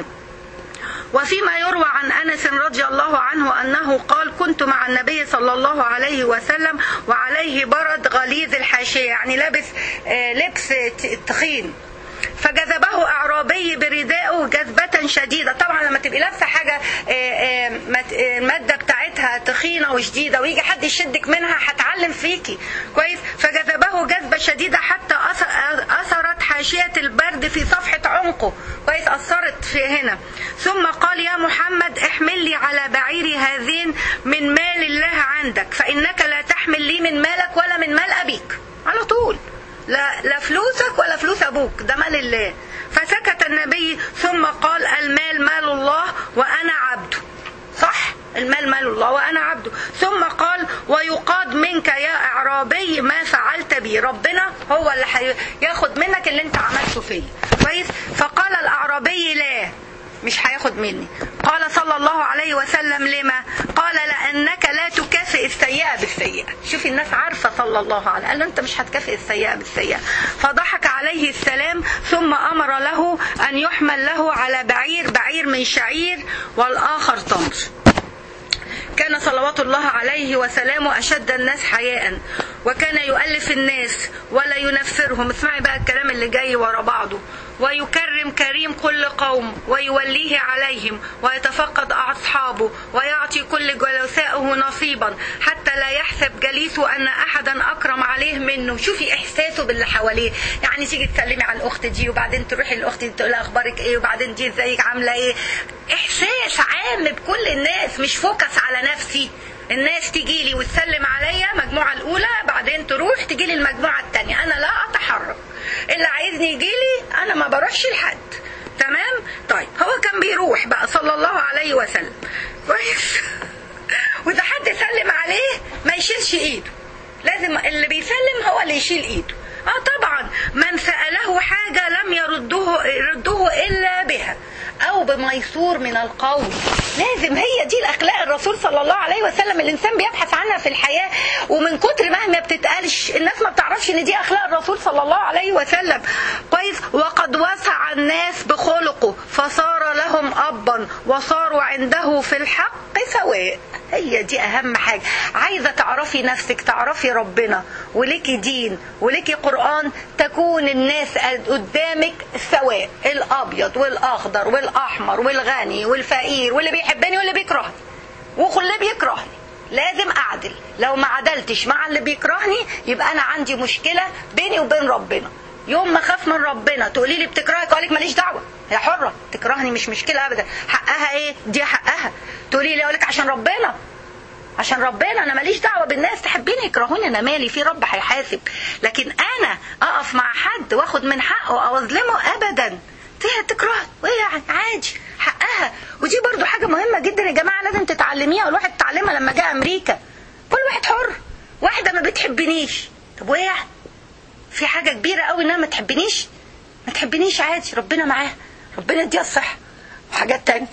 وفيما يروى عن انس رضي الله عنه انه قال كنت مع النبي صلى الله عليه وسلم وعليه برد غليظ الحاشيه يعني لابس آه، لبس ت- تخين فجذبه اعرابي بردائه جذبه شديده طبعا لما تبقي لابسه حاجه آه، آه، مت- آه، الماده بتاعتها تخينه وشديده ويجي حد يشدك منها هتعلم فيكي كويس فجذبه جذبه شديده حتى أث- اثرت حاشيه البرد في صفحه عنقه كويس اثرت في هنا ثم قال يا محمد احمل لي على بعيري هذين من مال الله عندك فانك لا تحمل لي من مالك ولا من مال ابيك على طول لا, لا فلوسك ولا فلوس ابوك ده مال الله فسكت النبي ثم قال المال مال الله وانا عبده صح المال مال الله وانا عبده ثم قال ويقاد منك يا اعرابي ما فعلت بي ربنا هو اللي هياخد منك اللي انت عملته فيه كويس فقال الاعرابي لا مش هياخد مني قال صلى الله عليه وسلم لما قال لانك لا تكافئ السيئه بالسيئه شوفي الناس عارفه صلى الله عليه قال له انت مش هتكافئ السيئه بالسيئه فضحك عليه السلام ثم امر له ان يحمل له على بعير بعير من شعير والاخر تمر كان صلوات الله عليه وسلامه أشد الناس حياء وكان يؤلف الناس ولا ينفرهم اسمعي بقى الكلام اللي جاي ورا بعضه ويكرم كريم كل قوم ويوليه عليهم ويتفقد أصحابه ويعطي كل جلسائه نصيبا حتى لا يحسب جليسه أن أحدا أكرم عليه منه شوفي إحساسه باللي حواليه يعني تيجي تسلمي على الأخت دي وبعدين تروحي الأخت دي تقول لها أخبارك إيه وبعدين دي إزيك عاملة إيه إحساس عام بكل الناس مش فوكس على نفسي الناس تيجي لي وتسلم عليا المجموعة الأولى بعدين تروح تيجي لي المجموعة الثانية أنا لا أتحرك اللي عايزني يجي لي أنا ما بروحش لحد تمام طيب هو كان بيروح بقى صلى الله عليه وسلم كويس وإذا حد سلم عليه ما يشيلش إيده لازم اللي بيسلم هو اللي يشيل إيده اه طبعا من سأله حاجة لم يرده يرده إلا بها أو بميسور من القول لازم هي دي الأخلاق الرسول صلى الله عليه وسلم الإنسان بيبحث عنها في الحياة ومن كتر ما ما بتتقالش الناس ما بتعرفش إن دي أخلاق الرسول صلى الله عليه وسلم كويس وقد وسع الناس بخلقه فصار لهم أبا وصاروا عنده في الحق سواء هي دي أهم حاجة عايزة تعرفي نفسك تعرفي ربنا وليكي دين وليكي قرآن تكون الناس قدامك سواء الأبيض والأخضر والأحمر والغني والفقير واللي بيحبني واللي بيكرهني واللي بيكرهني لازم أعدل لو ما عدلتش مع اللي بيكرهني يبقى أنا عندي مشكلة بيني وبين ربنا يوم ما خاف من ربنا تقولي لي بتكرهك اقول لك ماليش دعوه هي حره تكرهني مش مشكله ابدا حقها ايه دي حقها تقولي لي اقول لك عشان ربنا عشان ربنا انا ماليش دعوه بالناس تحبيني يكرهوني انا مالي في رب هيحاسب لكن انا اقف مع حد واخد من حقه او اظلمه ابدا تكرهني وايه يعني عادي حقها ودي برضو حاجه مهمه جدا يا جماعه لازم تتعلميها والواحد اتعلمها لما جه امريكا كل واحد حر واحده ما بتحبنيش طب وايه يعني؟ في حاجه كبيره قوي انها ما تحبنيش ما تحبنيش عادي ربنا معاها ربنا يديها الصحه وحاجات تانية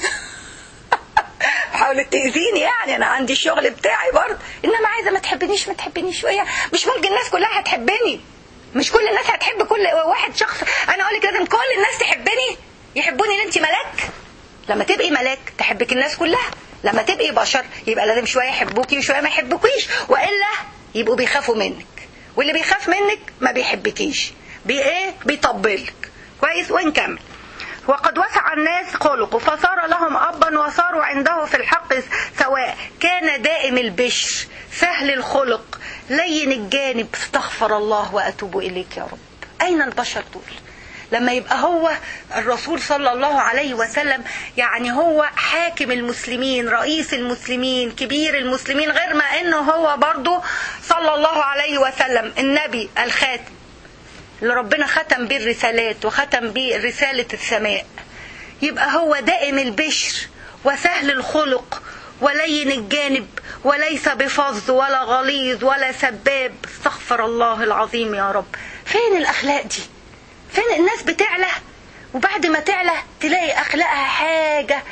حاولت تأذيني يعني أنا عندي الشغل بتاعي برضه إنما عايزة ما تحبنيش ما تحبنيش وهي مش ممكن الناس كلها هتحبني مش كل الناس هتحب كل واحد شخص أنا أقول لك لازم كل الناس تحبني يحبوني لأن أنت ملاك لما تبقي ملاك تحبك الناس كلها لما تبقي بشر يبقى لازم شوية يحبوكي وشوية ما يحبوكيش وإلا يبقوا بيخافوا منك واللي بيخاف منك ما بيحبكيش بإيه بيطبلك كويس ونكمل وقد وسع الناس خلقه فصار لهم أبا وصاروا عنده في الحق سواء كان دائم البشر سهل الخلق لين الجانب استغفر الله وأتوب إليك يا رب أين البشر دول لما يبقى هو الرسول صلى الله عليه وسلم يعني هو حاكم المسلمين رئيس المسلمين كبير المسلمين غير ما انه هو برضه صلى الله عليه وسلم النبي الخاتم اللي ربنا ختم بيه الرسالات وختم بيه رسالة السماء يبقى هو دائم البشر وسهل الخلق ولين الجانب وليس بفظ ولا غليظ ولا سباب استغفر الله العظيم يا رب فين الأخلاق دي فين الناس بتعلى وبعد ما تعلى تلاقي أخلاقها حاجة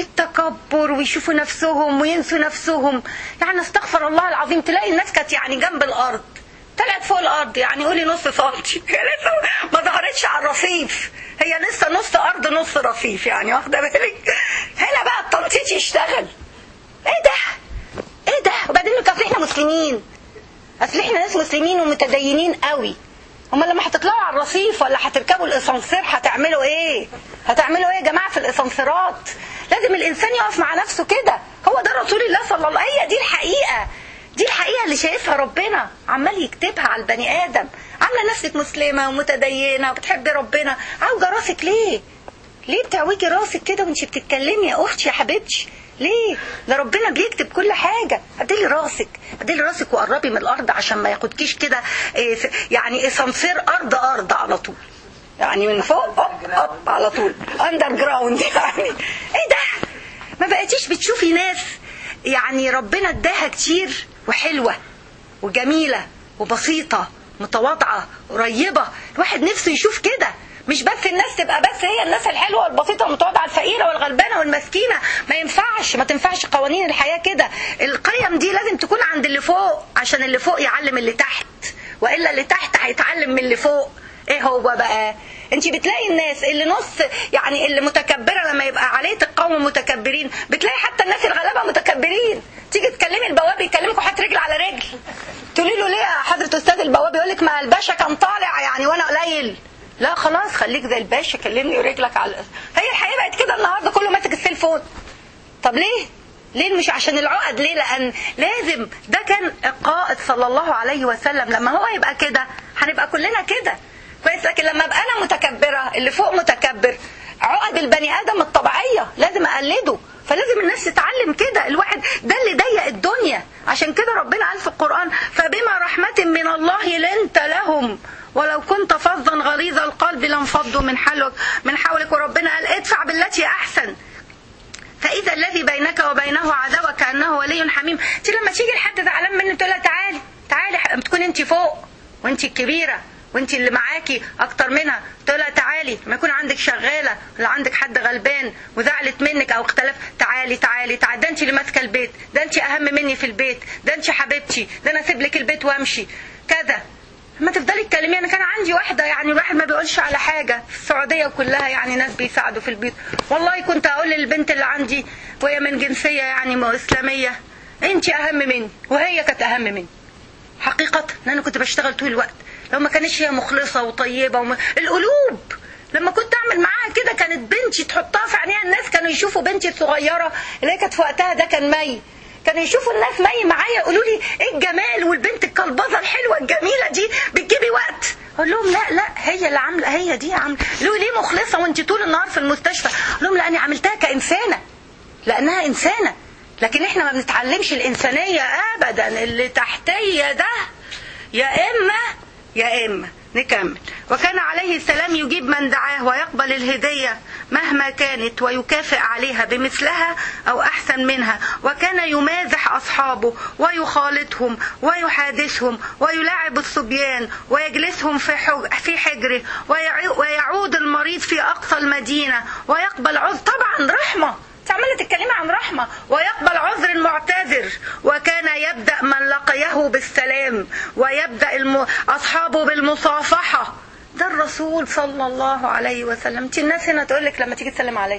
التكبر ويشوفوا نفسهم وينسوا نفسهم يعني استغفر الله العظيم تلاقي الناس كانت يعني جنب الأرض طلعت فوق الارض يعني قولي نص سنتي هي لسه ما ظهرتش على الرصيف هي لسه نص ارض نص رصيف يعني واخده بالك هنا بقى التنطيط يشتغل ايه ده ايه ده وبعدين اصل احنا مسلمين اصل احنا ناس مسلمين ومتدينين قوي هما لما هتطلعوا على الرصيف ولا هتركبوا الاسانسير هتعملوا ايه هتعملوا ايه يا جماعه في الاسانسيرات لازم الانسان يقف مع نفسه كده هو ده رسول الله صلى الله عليه وسلم هي دي الحقيقه دي الحقيقة اللي شايفها ربنا عمال يكتبها على البني آدم عاملة نفسك مسلمة ومتدينة وبتحبي ربنا عوجة راسك ليه ليه بتعوجي راسك كده وانت بتتكلمي يا اختي يا حبيبتي ليه ده ربنا بيكتب كل حاجة عدلي راسك عدلي راسك وقربي من الارض عشان ما ياخدكيش كده إيه يعني اسانسير ارض ارض على طول يعني من فوق أوب أوب على طول اندر جراوند يعني ايه ده ما بقيتيش بتشوفي ناس يعني ربنا اداها كتير وحلوة وجميلة وبسيطة متواضعة قريبة الواحد نفسه يشوف كده مش بس الناس تبقى بس هي الناس الحلوة والبسيطة والمتواضعة الفقيرة والغلبانة والمسكينة ما ينفعش ما تنفعش قوانين الحياة كده القيم دي لازم تكون عند اللي فوق عشان اللي فوق يعلم اللي تحت وإلا اللي تحت هيتعلم من اللي فوق ايه هو بقى انت بتلاقي الناس اللي نص يعني اللي متكبره لما يبقى عليه القوم متكبرين بتلاقي حتى الناس الغلابه متكبرين تيجي تكلمي البواب يكلمك وحط رجل على رجل تقولي له ليه يا حضره استاذ البواب يقول لك ما الباشا كان طالع يعني وانا قليل لا خلاص خليك زي الباشا كلمني ورجلك على هي الحقيقه بقت كده النهارده كله ماسك السيلفون طب ليه ليه مش عشان العقد ليه لان لازم ده كان القائد صلى الله عليه وسلم لما هو يبقى كده هنبقى كلنا كده كويس لكن لما ابقى انا متكبره اللي فوق متكبر عقد البني ادم الطبيعيه لازم اقلده فلازم الناس تتعلم كده الواحد ده اللي ضيق الدنيا عشان كده ربنا قال في القران فبما رحمه من الله لنت لهم ولو كنت فظا غليظ القلب لانفضوا من حولك من حولك وربنا قال ادفع بالتي احسن فاذا الذي بينك وبينه عداوه كانه ولي حميم انت لما تيجي لحد زعلان منه تقول لها تعالي تعالي تكون انت فوق وانت الكبيره وانت اللي معاكي اكتر منها تقول لها تعالي ما يكون عندك شغاله ولا عندك حد غلبان وزعلت منك او اختلف تعالي تعالي تعالي ده انت اللي ماسكه البيت ده انت اهم مني في البيت ده انت حبيبتي ده انا اسيب لك البيت وامشي كذا ما تفضلي تكلمي انا كان عندي واحده يعني الواحد ما بيقولش على حاجه في السعوديه كلها يعني ناس بيساعدوا في البيت والله كنت اقول للبنت اللي عندي وهي من جنسيه يعني اسلاميه انت اهم مني وهي كانت اهم مني حقيقه ان انا كنت بشتغل طول الوقت لو ما كانتش هي مخلصة وطيبة وم... القلوب لما كنت اعمل معاها كده كانت بنتي تحطها في عينيها الناس كانوا يشوفوا بنتي الصغيرة اللي هي كانت في وقتها ده كان مي كانوا يشوفوا الناس مي معايا يقولوا لي ايه الجمال والبنت الكلبظه الحلوه الجميله دي بتجيبي وقت اقول لهم لا لا هي اللي عامله هي دي عامله ليه ليه مخلصه وانت طول النهار في المستشفى اقول لهم لا انا عملتها كانسانه لانها انسانه لكن احنا ما بنتعلمش الانسانيه ابدا اللي تحتيه ده يا اما يا اما نكمل وكان عليه السلام يجيب من دعاه ويقبل الهدية مهما كانت ويكافئ عليها بمثلها أو أحسن منها وكان يمازح أصحابه ويخالطهم ويحادثهم ويلاعب الصبيان ويجلسهم في حج- في حجره ويع- ويعود المريض في أقصى المدينة ويقبل عذر طبعا رحمة انت عماله تتكلمي عن رحمه ويقبل عذر المعتذر وكان يبدا من لقيه بالسلام ويبدا الم... اصحابه بالمصافحه ده الرسول صلى الله عليه وسلم انت الناس هنا تقول لك لما تيجي تسلم عليا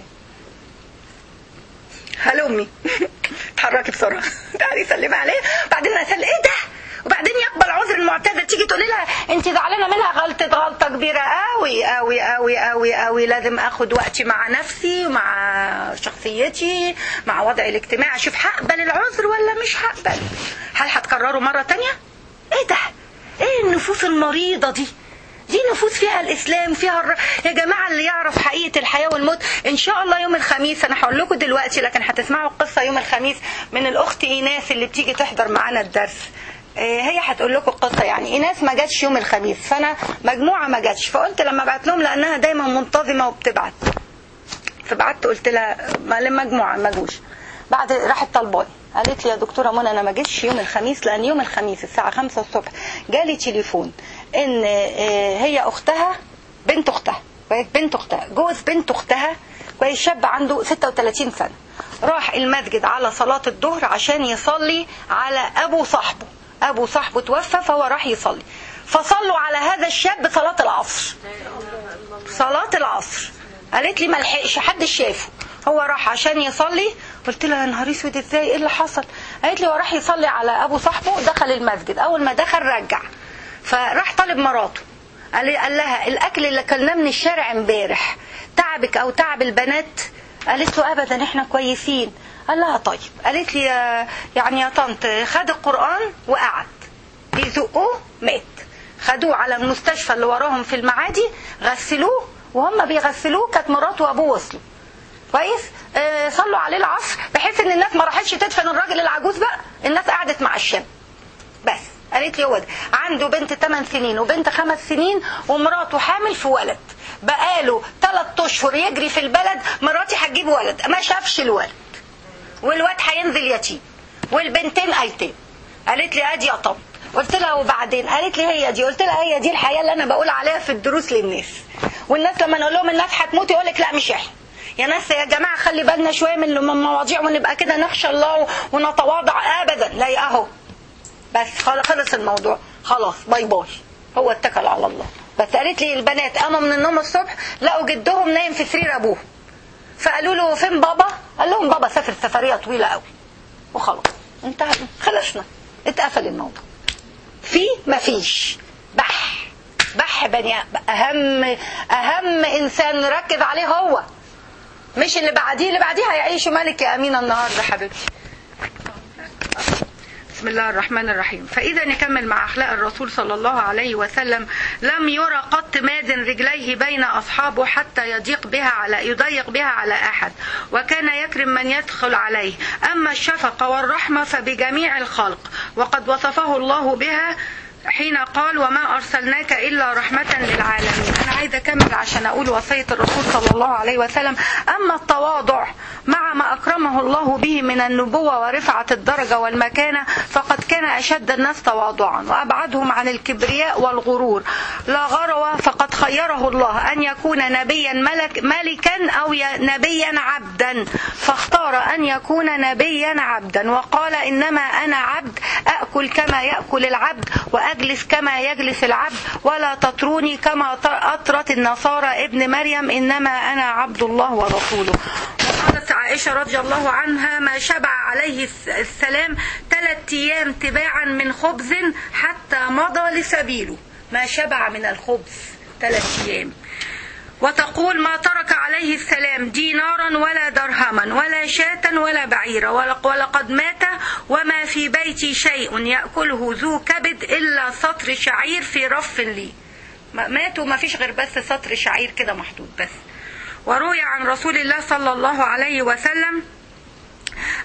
هلمي اتحركي بسرعه تعالي سلمي عليه بعدين اسال ايه ده وبعدين يقبل عذر المعتذر تيجي تقولي لها انت زعلانه منها غلطه غلطه كبيره قوي قوي قوي قوي قوي لازم اخد وقتي مع نفسي مع شخصيتي مع وضعي الاجتماعي اشوف هقبل العذر ولا مش هقبل هل هتكرره مره تانية ايه ده ايه النفوس المريضه دي دي نفوس فيها الاسلام فيها الر... يا جماعه اللي يعرف حقيقه الحياه والموت ان شاء الله يوم الخميس انا هقول لكم دلوقتي لكن هتسمعوا القصه يوم الخميس من الاخت ايناس اللي بتيجي تحضر معانا الدرس آه، هي هتقول لكم القصه يعني ايناس ما جاتش يوم الخميس فانا مجموعه ما جاتش فقلت لما ابعت لهم لانها دايما منتظمه وبتبعت فبعت قلت لها ما لمجموعه ما جوش بعد راحت طلباني قالت لي يا دكتوره منى انا ما جيتش يوم الخميس لان يوم الخميس الساعه 5 الصبح جالي تليفون ان آه، هي اختها بنت اختها كويس بنت اختها جوز بنت اختها كويس شاب عنده 36 سنه راح المسجد على صلاه الظهر عشان يصلي على ابو صاحبه ابو صاحبه توفى فهو راح يصلي فصلوا على هذا الشاب صلاه العصر صلاة العصر قالت لي ما لحقش حد شافه هو راح عشان يصلي قلت لها يا نهار اسود ازاي ايه اللي حصل قالت لي هو راح يصلي على ابو صاحبه دخل المسجد اول ما دخل رجع فراح طالب مراته قال قال لها الاكل اللي اكلناه من الشارع امبارح تعبك او تعب البنات قالت له ابدا احنا كويسين قال لها طيب قالت لي يا- يعني يا طنط خد القران وقعد بيزقوه مات خدوه على المستشفى اللي وراهم في المعادي غسلوه وهم بيغسلوه كانت مراته وابوه وصلوا كويس آه صلوا عليه العصر بحيث ان الناس ما راحتش تدفن الراجل العجوز بقى الناس قعدت مع الشاب بس قالت لي هو ده عنده بنت 8 سنين وبنت 5 سنين ومراته حامل في ولد بقاله 3 اشهر يجري في البلد مراتي هتجيب ولد ما شافش الولد والواد هينزل يتيم والبنتين ايتام قالت لي ادي يا طب قلت لها وبعدين قالت لي هي دي قلت لها هي دي الحياه اللي انا بقول عليها في الدروس للناس والناس لما نقول لهم الناس هتموت يقول لك لا مش احنا يا ناس يا جماعه خلي بالنا شويه من المواضيع ونبقى كده نخشى الله ونتواضع ابدا لا اهو بس خل- خلص الموضوع خلاص باي باي هو اتكل على الله بس قالت لي البنات قاموا من النوم الصبح لقوا جدهم نايم في سرير ابوه فقالوا له فين بابا قال لهم بابا سافر سفريه طويله قوي وخلاص انتهى خلصنا اتقفل الموضوع في مفيش بح بح بني اهم اهم انسان نركز عليه هو مش اللي بعديه اللي بعديه هيعيشوا ملك يا امينه النهارده حبيبتي بسم الله الرحمن الرحيم فإذا نكمل مع أخلاق الرسول صلى الله عليه وسلم لم يرى قط مازن رجليه بين أصحابه حتى يضيق بها على يضيق بها على أحد وكان يكرم من يدخل عليه أما الشفقة والرحمة فبجميع الخلق وقد وصفه الله بها حين قال وما أرسلناك إلا رحمة للعالمين أنا عايزة أكمل عشان أقول وصية الرسول صلى الله عليه وسلم أما التواضع مع ما أكرمه الله به من النبوة ورفعة الدرجة والمكانة فقد كان أشد الناس تواضعا وأبعدهم عن الكبرياء والغرور لا غرو فقد خيره الله أن يكون نبيا ملك ملكا أو ي- نبيا عبدا فاختار أن يكون نبيا عبدا وقال إنما أنا عبد أأكل كما يأكل العبد وأجلس كما يجلس العبد ولا تطروني كما ط- أطرت النصارى ابن مريم إنما أنا عبد الله ورسوله وقالت عائشة رضي الله عنها ما شبع عليه الس- السلام ثلاث أيام تباعا من خبز حتى مضى لسبيله ما شبع من الخبز ثلاث أيام وتقول ما ترك عليه السلام دينارا ولا درهما ولا شاة ولا بعيرا ولق- ولقد مات وما في بيتي شيء يأكله ذو كبد إلا سطر شعير في رف لي ما- مات وما فيش غير بس سطر شعير كده محطوط بس وروي عن رسول الله صلى الله عليه وسلم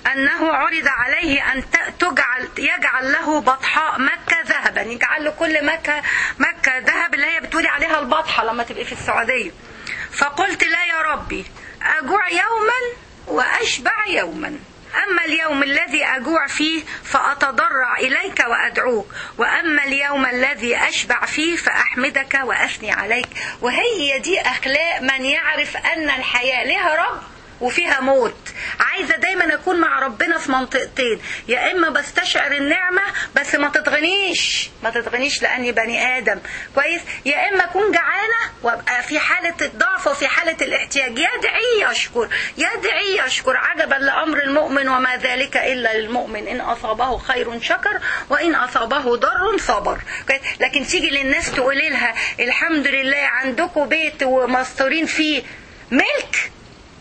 أنه عرض عليه أن تجعل يجعل له بطحاء مكة ذهبا يجعل له كل مكة مكة ذهب اللي هي بتقولي عليها البطحة لما تبقي في السعودية فقلت لا يا ربي أجوع يوما وأشبع يوما أما اليوم الذي أجوع فيه فأتضرع إليك وأدعوك وأما اليوم الذي أشبع فيه فأحمدك وأثني عليك وهي دي أخلاق من يعرف أن الحياة لها رب وفيها موت عايزه دايما اكون مع ربنا في منطقتين يا اما بستشعر النعمه بس ما تتغنيش ما تتغنيش لاني بني ادم كويس يا اما اكون جعانه وابقى في حاله الضعف وفي حاله الاحتياج يدعي يشكر يدعي يشكر عجبا لامر المؤمن وما ذلك الا للمؤمن ان اصابه خير شكر وان اصابه ضر صبر كويس؟ لكن تيجي للناس تقولي لها الحمد لله عندكم بيت ومستورين فيه ملك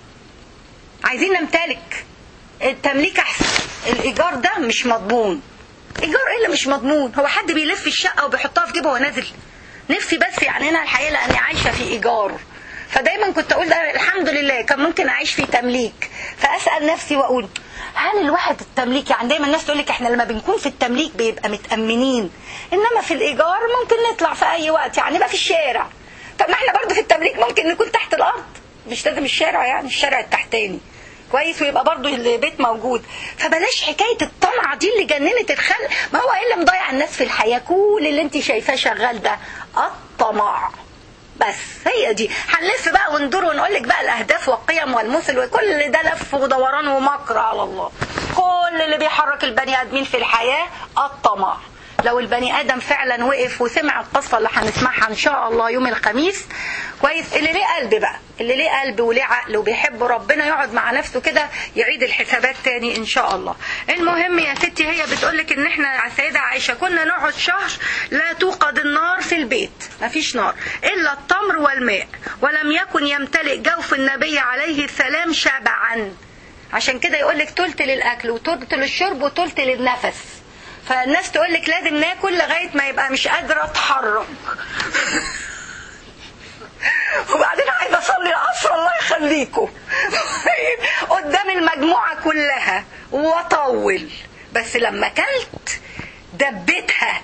عايزين نمتلك التمليك احسن الايجار ده مش مضمون ايجار ايه اللي مش مضمون هو حد بيلف الشقه وبيحطها في جيبه وهو نازل نفسي بس يعني انا الحقيقه لاني عايشه في ايجار فدايما كنت اقول ده الحمد لله كان ممكن اعيش في تمليك فاسال نفسي واقول هل الواحد التمليك يعني دايما الناس تقول لك احنا لما بنكون في التمليك بيبقى متامنين انما في الايجار ممكن نطلع في اي وقت يعني نبقى في الشارع طب ما احنا برضه في التمليك ممكن نكون تحت الارض مش لازم الشارع يعني الشارع التحتاني كويس ويبقى برضه البيت موجود فبلاش حكايه الطمعه دي اللي جننت الخلق ما هو ايه اللي مضيع الناس في الحياه كل اللي انت شايفاه شغال ده الطمع بس هي دي هنلف بقى وندور ونقول لك بقى الاهداف والقيم والمثل وكل ده لف ودوران ومكر على الله كل اللي بيحرك البني ادمين في الحياه الطمع لو البني ادم فعلا وقف وسمع القصه اللي هنسمعها ان شاء الله يوم الخميس كويس اللي ليه قلب بقى اللي ليه قلب وليه عقل وبيحب ربنا يقعد مع نفسه كده يعيد الحسابات تاني ان شاء الله المهم يا ستي هي بتقولك ان احنا السيده عائشه كنا نقعد شهر لا توقد النار في البيت مفيش نار الا التمر والماء ولم يكن يمتلئ جوف النبي عليه السلام شبعا عشان كده يقولك تلت للاكل وتلت للشرب وتلت للنفس فالناس تقول لك لازم ناكل لغايه ما يبقى مش قادره اتحرك وبعدين عايزه اصلي العصر الله يخليكم قدام المجموعه كلها واطول بس لما اكلت دبتها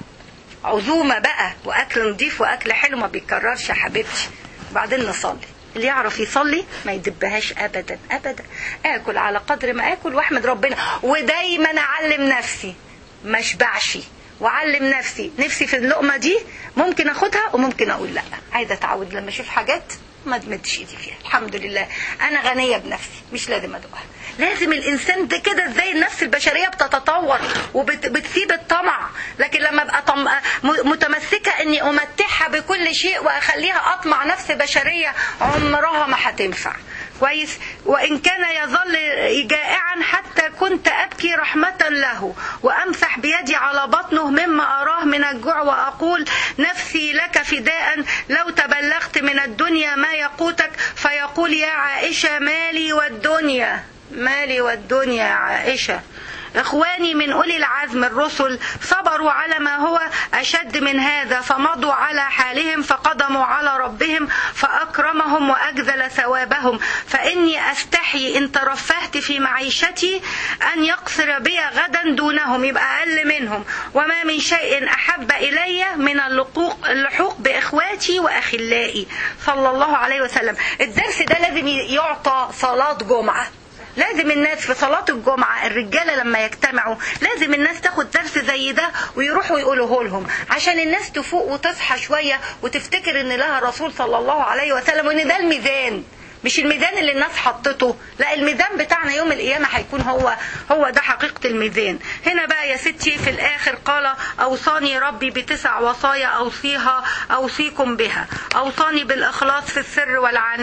عزومه بقى واكل نضيف واكل حلو ما بيتكررش يا حبيبتي وبعدين نصلي اللي يعرف يصلي ما يدبهاش ابدا ابدا اكل على قدر ما اكل واحمد ربنا ودايما اعلم نفسي ما اشبعش وعلم نفسي نفسي في اللقمه دي ممكن اخدها وممكن اقول لا عايزه اتعود لما اشوف حاجات ما تمدش ايدي فيها الحمد لله انا غنيه بنفسي مش لازم ادوقها لازم الانسان ده كده ازاي النفس البشريه بتتطور وبتسيب الطمع لكن لما ابقى طم... متمسكه اني امتعها بكل شيء واخليها اطمع نفس بشريه عمرها ما هتنفع كويس وإن كان يظل جائعا حتى كنت أبكي رحمة له وأمسح بيدي على بطنه مما أراه من الجوع وأقول نفسي لك فداء لو تبلغت من الدنيا ما يقوتك فيقول يا عائشة مالي والدنيا مالي والدنيا يا عائشة إخواني من أولي العزم الرسل صبروا على ما هو أشد من هذا فمضوا على حالهم فقدموا على ربهم فأكرمهم وأجزل ثوابهم فإني أستحي إن ترفهت في معيشتي أن يقصر بي غدا دونهم يبقى أقل منهم وما من شيء أحب إلي من اللقوق اللحوق بإخواتي وأخلائي صلى الله عليه وسلم الدرس ده لازم يعطى صلاة جمعة لازم الناس في صلاة الجمعة الرجالة لما يجتمعوا لازم الناس تاخد درس زي ده ويروحوا يقولوه لهم عشان الناس تفوق وتصحى شوية وتفتكر ان لها رسول صلى الله عليه وسلم وان ده الميزان مش الميزان اللي الناس حطته لا الميزان بتاعنا يوم القيامة هيكون هو هو ده حقيقة الميزان هنا بقى يا ستي في الآخر قال أوصاني ربي بتسع وصايا أوصيها أوصيكم بها أوصاني بالإخلاص في السر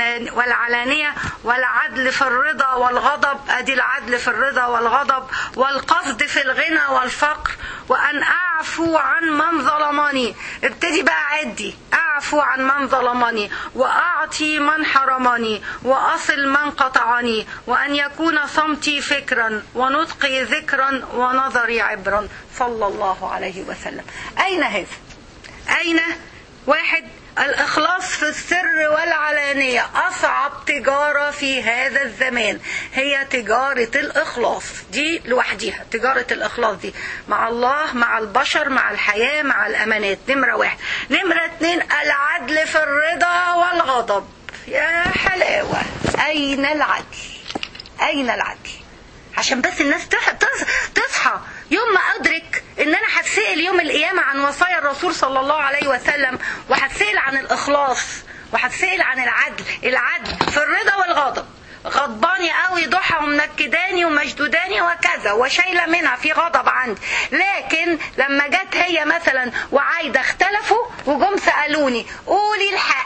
والعلانية والعدل في الرضا والغضب أدي العدل في الرضا والغضب والقصد في الغنى والفقر وأن أعفو عن من ظلمني ابتدي بقى عدي أعفو عن من ظلمني وأعطي من حرمني وأصل من قطعني وأن يكون صمتي فكرا ونطقي ذكرا ونظري عبرا صلى الله عليه وسلم أين هذا أين واحد الإخلاص في السر والعلانية هي أصعب تجارة في هذا الزمان هي تجارة الإخلاص دي لوحديها تجارة الإخلاص دي مع الله مع البشر مع الحياة مع الأمانات نمرة واحد نمرة اتنين العدل في الرضا والغضب يا حلاوة أين العدل أين العدل عشان بس الناس تح- تص- تصحى يوم ما ادرك ان انا هتسال يوم القيامه عن وصايا الرسول صلى الله عليه وسلم وهتسال عن الاخلاص وهتسال عن العدل العدل في الرضا والغضب غضباني قوي ضحى ومنكداني ومشدوداني وكذا وشايله منها في غضب عندي لكن لما جت هي مثلا وعايده اختلفوا وجم سالوني قولي الحق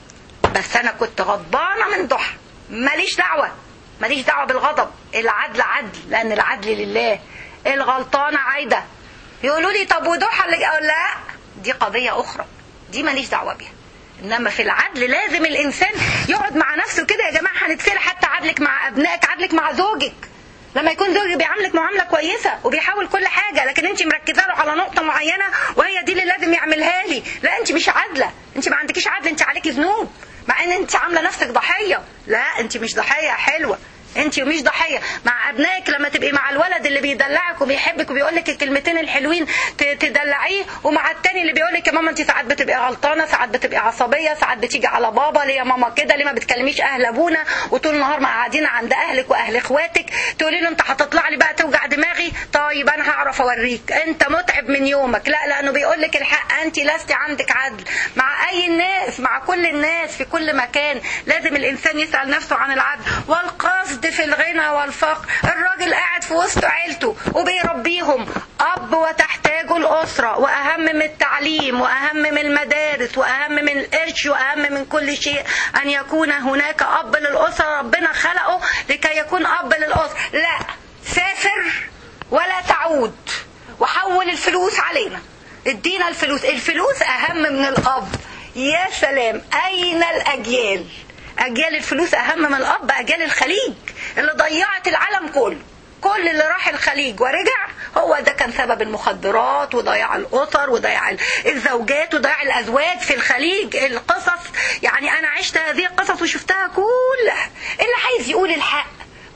بس انا كنت غضبانه من ضحى ماليش دعوه ماليش دعوه بالغضب العدل عدل لان العدل لله الغلطانه عايده يقولوا لي طب وضحى اللي اقول لا دي قضيه اخرى دي ماليش دعوه بيها انما في العدل لازم الانسان يقعد مع نفسه كده يا جماعه هنتسال حتى عدلك مع ابنائك عدلك مع زوجك لما يكون زوجك بيعاملك معامله كويسه وبيحاول كل حاجه لكن انت مركزه له على نقطه معينه وهي دي اللي لازم يعملها لي لا انت مش عادله انت ما عندكيش عدل انت عليكي ذنوب مع ان انت عامله نفسك ضحيه لا انت مش ضحيه حلوه انت مش ضحيه مع ابنائك لما تبقي مع الولد اللي بيدلعك وبيحبك وبيقول لك الكلمتين الحلوين ت- تدلعيه ومع التاني اللي بيقول لك يا ماما انت ساعات بتبقي غلطانه ساعات بتبقي عصبيه ساعات بتيجي على بابا ليه يا ماما كده ليه ما بتكلميش اهل ابونا وطول النهار ما قاعدين عند اهلك واهل اخواتك تقولي له انت هتطلع لي بقى توجع دماغي طيب انا هعرف اوريك انت متعب من يومك لا لانه بيقول لك الحق انت لست عندك عدل مع اي الناس مع كل الناس في كل مكان لازم الانسان يسال نفسه عن العدل والقصد في الغنى والفقر الراجل قاعد في وسط عيلته وبيربيهم اب وتحتاجه الاسره واهم من التعليم واهم من المدارس واهم من القرش واهم من كل شيء ان يكون هناك اب للاسره ربنا خلقه لكي يكون اب للاسره لا سافر ولا تعود وحول الفلوس علينا ادينا الفلوس الفلوس اهم من الاب يا سلام اين الاجيال اجيال الفلوس اهم من الاب اجيال الخليج اللي ضيعت العالم كله كل اللي راح الخليج ورجع هو ده كان سبب المخدرات وضياع الاسر وضياع الزوجات وضياع الازواج في الخليج القصص يعني انا عشت هذه القصص وشفتها كلها اللي عايز يقول الحق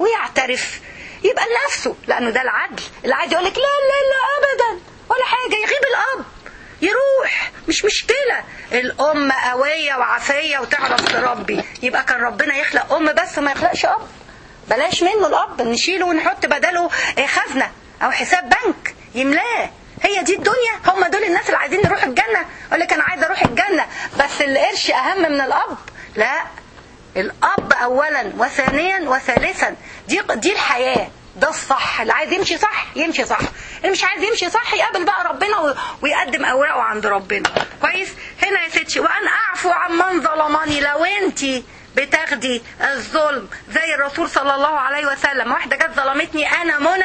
ويعترف يبقى لنفسه لانه ده العدل اللي عايز يقول لك لا لا لا ابدا ولا حاجه يغيب الاب يروح مش مشكلة الأم قوية وعافية وتعرف تربي يبقى كان ربنا يخلق أم بس وما يخلقش أب بلاش منه الأب نشيله ونحط بداله خزنة أو حساب بنك يملاه هي دي الدنيا هم دول الناس اللي عايزين يروحوا الجنة أقول لك أنا عايز أروح الجنة بس القرش أهم من الأب لا الأب أولا وثانيا وثالثا دي دي الحياة ده الصح اللي عايز يمشي صح يمشي صح اللي مش عايز يمشي صح يقابل بقى ربنا ويقدم اوراقه عند ربنا كويس هنا يا ستي وان اعفو عن من ظلمني لو انت بتاخدي الظلم زي الرسول صلى الله عليه وسلم واحده جت ظلمتني انا منى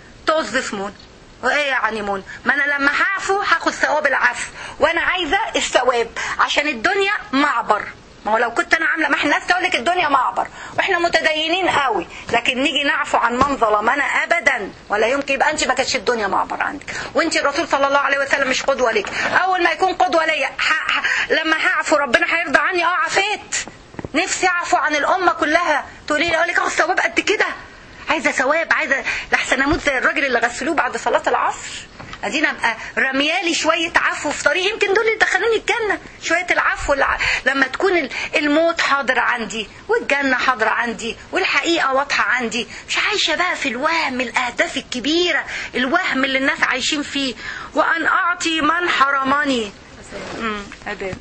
طز في منى وايه يعني منى ما انا لما هعفو هاخد ثواب العفو وانا عايزه الثواب عشان الدنيا معبر ما هو لو كنت انا عامله ما احنا الناس تقول لك الدنيا معبر واحنا متدينين قوي لكن نيجي نعفو عن من ظلمنا ابدا ولا يمكن يبقى انت ما كانتش الدنيا معبر عندك وانت الرسول صلى الله عليه وسلم مش قدوه ليك اول ما يكون قدوه ليا ح... ح... لما هعفو ربنا هيرضى عني اه عفيت نفسي اعفو عن الامه كلها تقولي لي اقول لك اه الثواب قد كده عايزه ثواب عايزه لحسن اموت زي الراجل اللي غسلوه بعد صلاه العصر ادينا ابقى رميالي شويه عفو في طريق يمكن دول اللي دخلوني الجنه شويه العفو الع... لما تكون الموت حاضر عندي والجنه حاضره عندي والحقيقه واضحه عندي مش عايشه بقى في الوهم الاهداف الكبيره الوهم اللي الناس عايشين فيه وان اعطي من حرمني امم ادان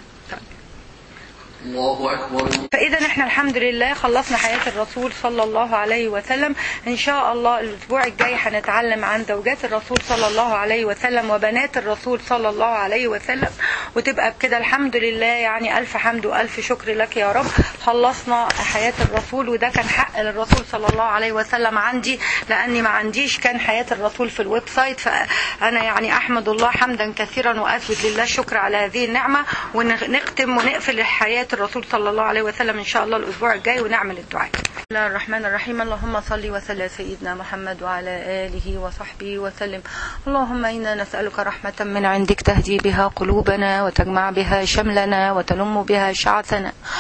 الله أكبر فإذا احنا الحمد لله خلصنا حياة الرسول صلى الله عليه وسلم إن شاء الله الأسبوع الجاي هنتعلم عن زوجات الرسول صلى الله عليه وسلم وبنات الرسول صلى الله عليه وسلم وتبقى بكده الحمد لله يعني ألف حمد وألف شكر لك يا رب خلصنا حياة الرسول وده كان حق للرسول صلى الله عليه وسلم عندي لأني ما عنديش كان حياة الرسول في الويب سايت فأنا يعني أحمد الله حمدا كثيرا وأثبت لله الشكر على هذه النعمة ونختم ونقفل حياة الرسول صلى الله عليه وسلم ان شاء الله الاسبوع الجاي ونعمل الدعاء بسم الله الرحمن الرحيم اللهم صل وسلم سيدنا محمد وعلى اله وصحبه وسلم اللهم انا نسالك رحمه من عندك تهدي بها قلوبنا وتجمع بها شملنا وتلم بها شعثنا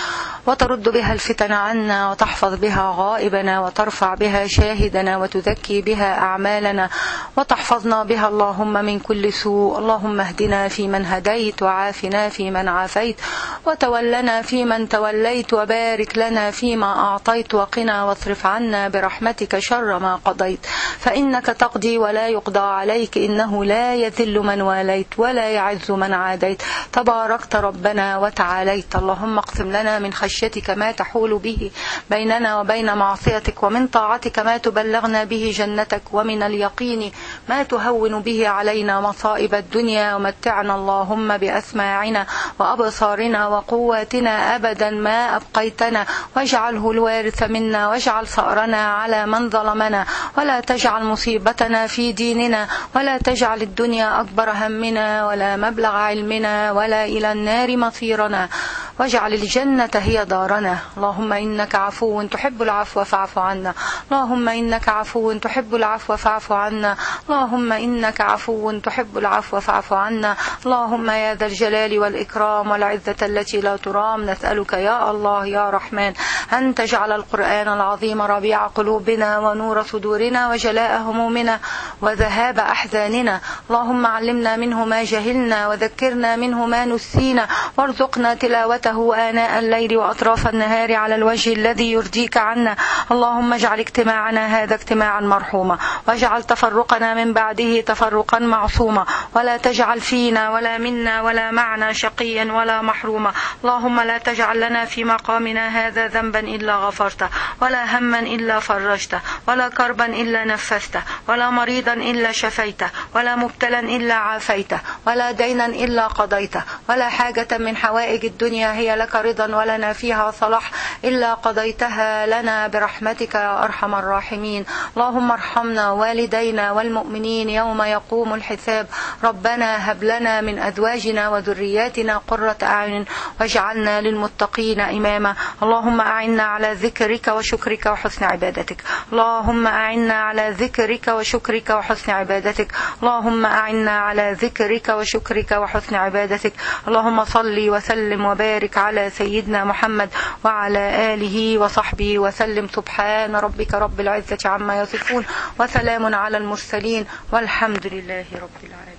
وترد بها الفتن عنا وتحفظ بها غائبنا وترفع بها شاهدنا وتزكي بها أعمالنا وتحفظنا بها اللهم من كل سوء اللهم اهدنا فيمن هديت وعافنا فيمن عافيت وتولنا فيمن توليت وبارك لنا فيما أعطيت وقنا واصرف عنا برحمتك شر ما قضيت فإنك تقضي ولا يقضى عليك إنه لا يذل من واليت ولا يعز من عاديت تباركت ربنا وتعاليت اللهم اقسم لنا من خشيتك ما تحول به بيننا وبين معصيتك ومن طاعتك ما تبلغنا به جنتك ومن اليقين ما تهون به علينا مصائب الدنيا ومتعنا اللهم بأسماعنا وأبصارنا وقواتنا أبدا ما أبقيتنا واجعله الوارث منا واجعل ثأرنا على من ظلمنا ولا تجعل مصيبتنا في ديننا ولا تجعل الدنيا أكبر همنا ولا مبلغ علمنا ولا إلى النار مصيرنا واجعل الجنة هي دارنا اللهم إنك عفو تحب العفو فاعف عنا اللهم إنك عفو تحب العفو فاعف عنا اللهم إنك عفو تحب العفو فاعف عنا اللهم يا ذا الجلال والإكرام والعزة التي لا ترام نسألك يا الله يا رحمن أن تجعل القرآن العظيم ربيع قلوبنا ونور صدورنا وجلاء همومنا وذهاب أحزاننا اللهم علمنا منه ما جهلنا وذكرنا منه ما نسينا وارزقنا تلاوته آناء الليل وأطراف النهار على الوجه الذي يرضيك عنا اللهم اجعل اجتماعنا هذا اجتماعا مرحوما واجعل تفرقنا من بعده تفرقا معصوما ولا تجعل فينا ولا منا ولا معنا شقيا ولا محروما اللهم لا تجعل لنا في مقامنا هذا ذنبا إلا غفرته ولا هما إلا فرجته ولا كربا إلا نفسته ولا مريضا إلا شفيته ولا مبتلا إلا عافيته ولا دينا إلا قضيته ولا حاجة من حوائج الدنيا هي لك رضا ولنا فيها صلاح إلا قضيتها لنا برحمتك يا أرحم الراحمين اللهم ارحمنا والدينا والمؤمنين يوم يقوم الحساب ربنا هب لنا من أزواجنا وذرياتنا قرة أعين واجعلنا للمتقين إماما اللهم أعنا على ذكرك وشكرك وحسن عبادتك اللهم أعنا على ذكرك وشكرك وحسن عبادتك اللهم أعنا على ذكرك وشكرك وحسن عبادتك اللهم صل وسلم وبارك على سيدنا محمد وعلى آله وصحبه وسلم سبحان ربك رب العزة عما يصفون وسلام على المرسلين والحمد لله رب العالمين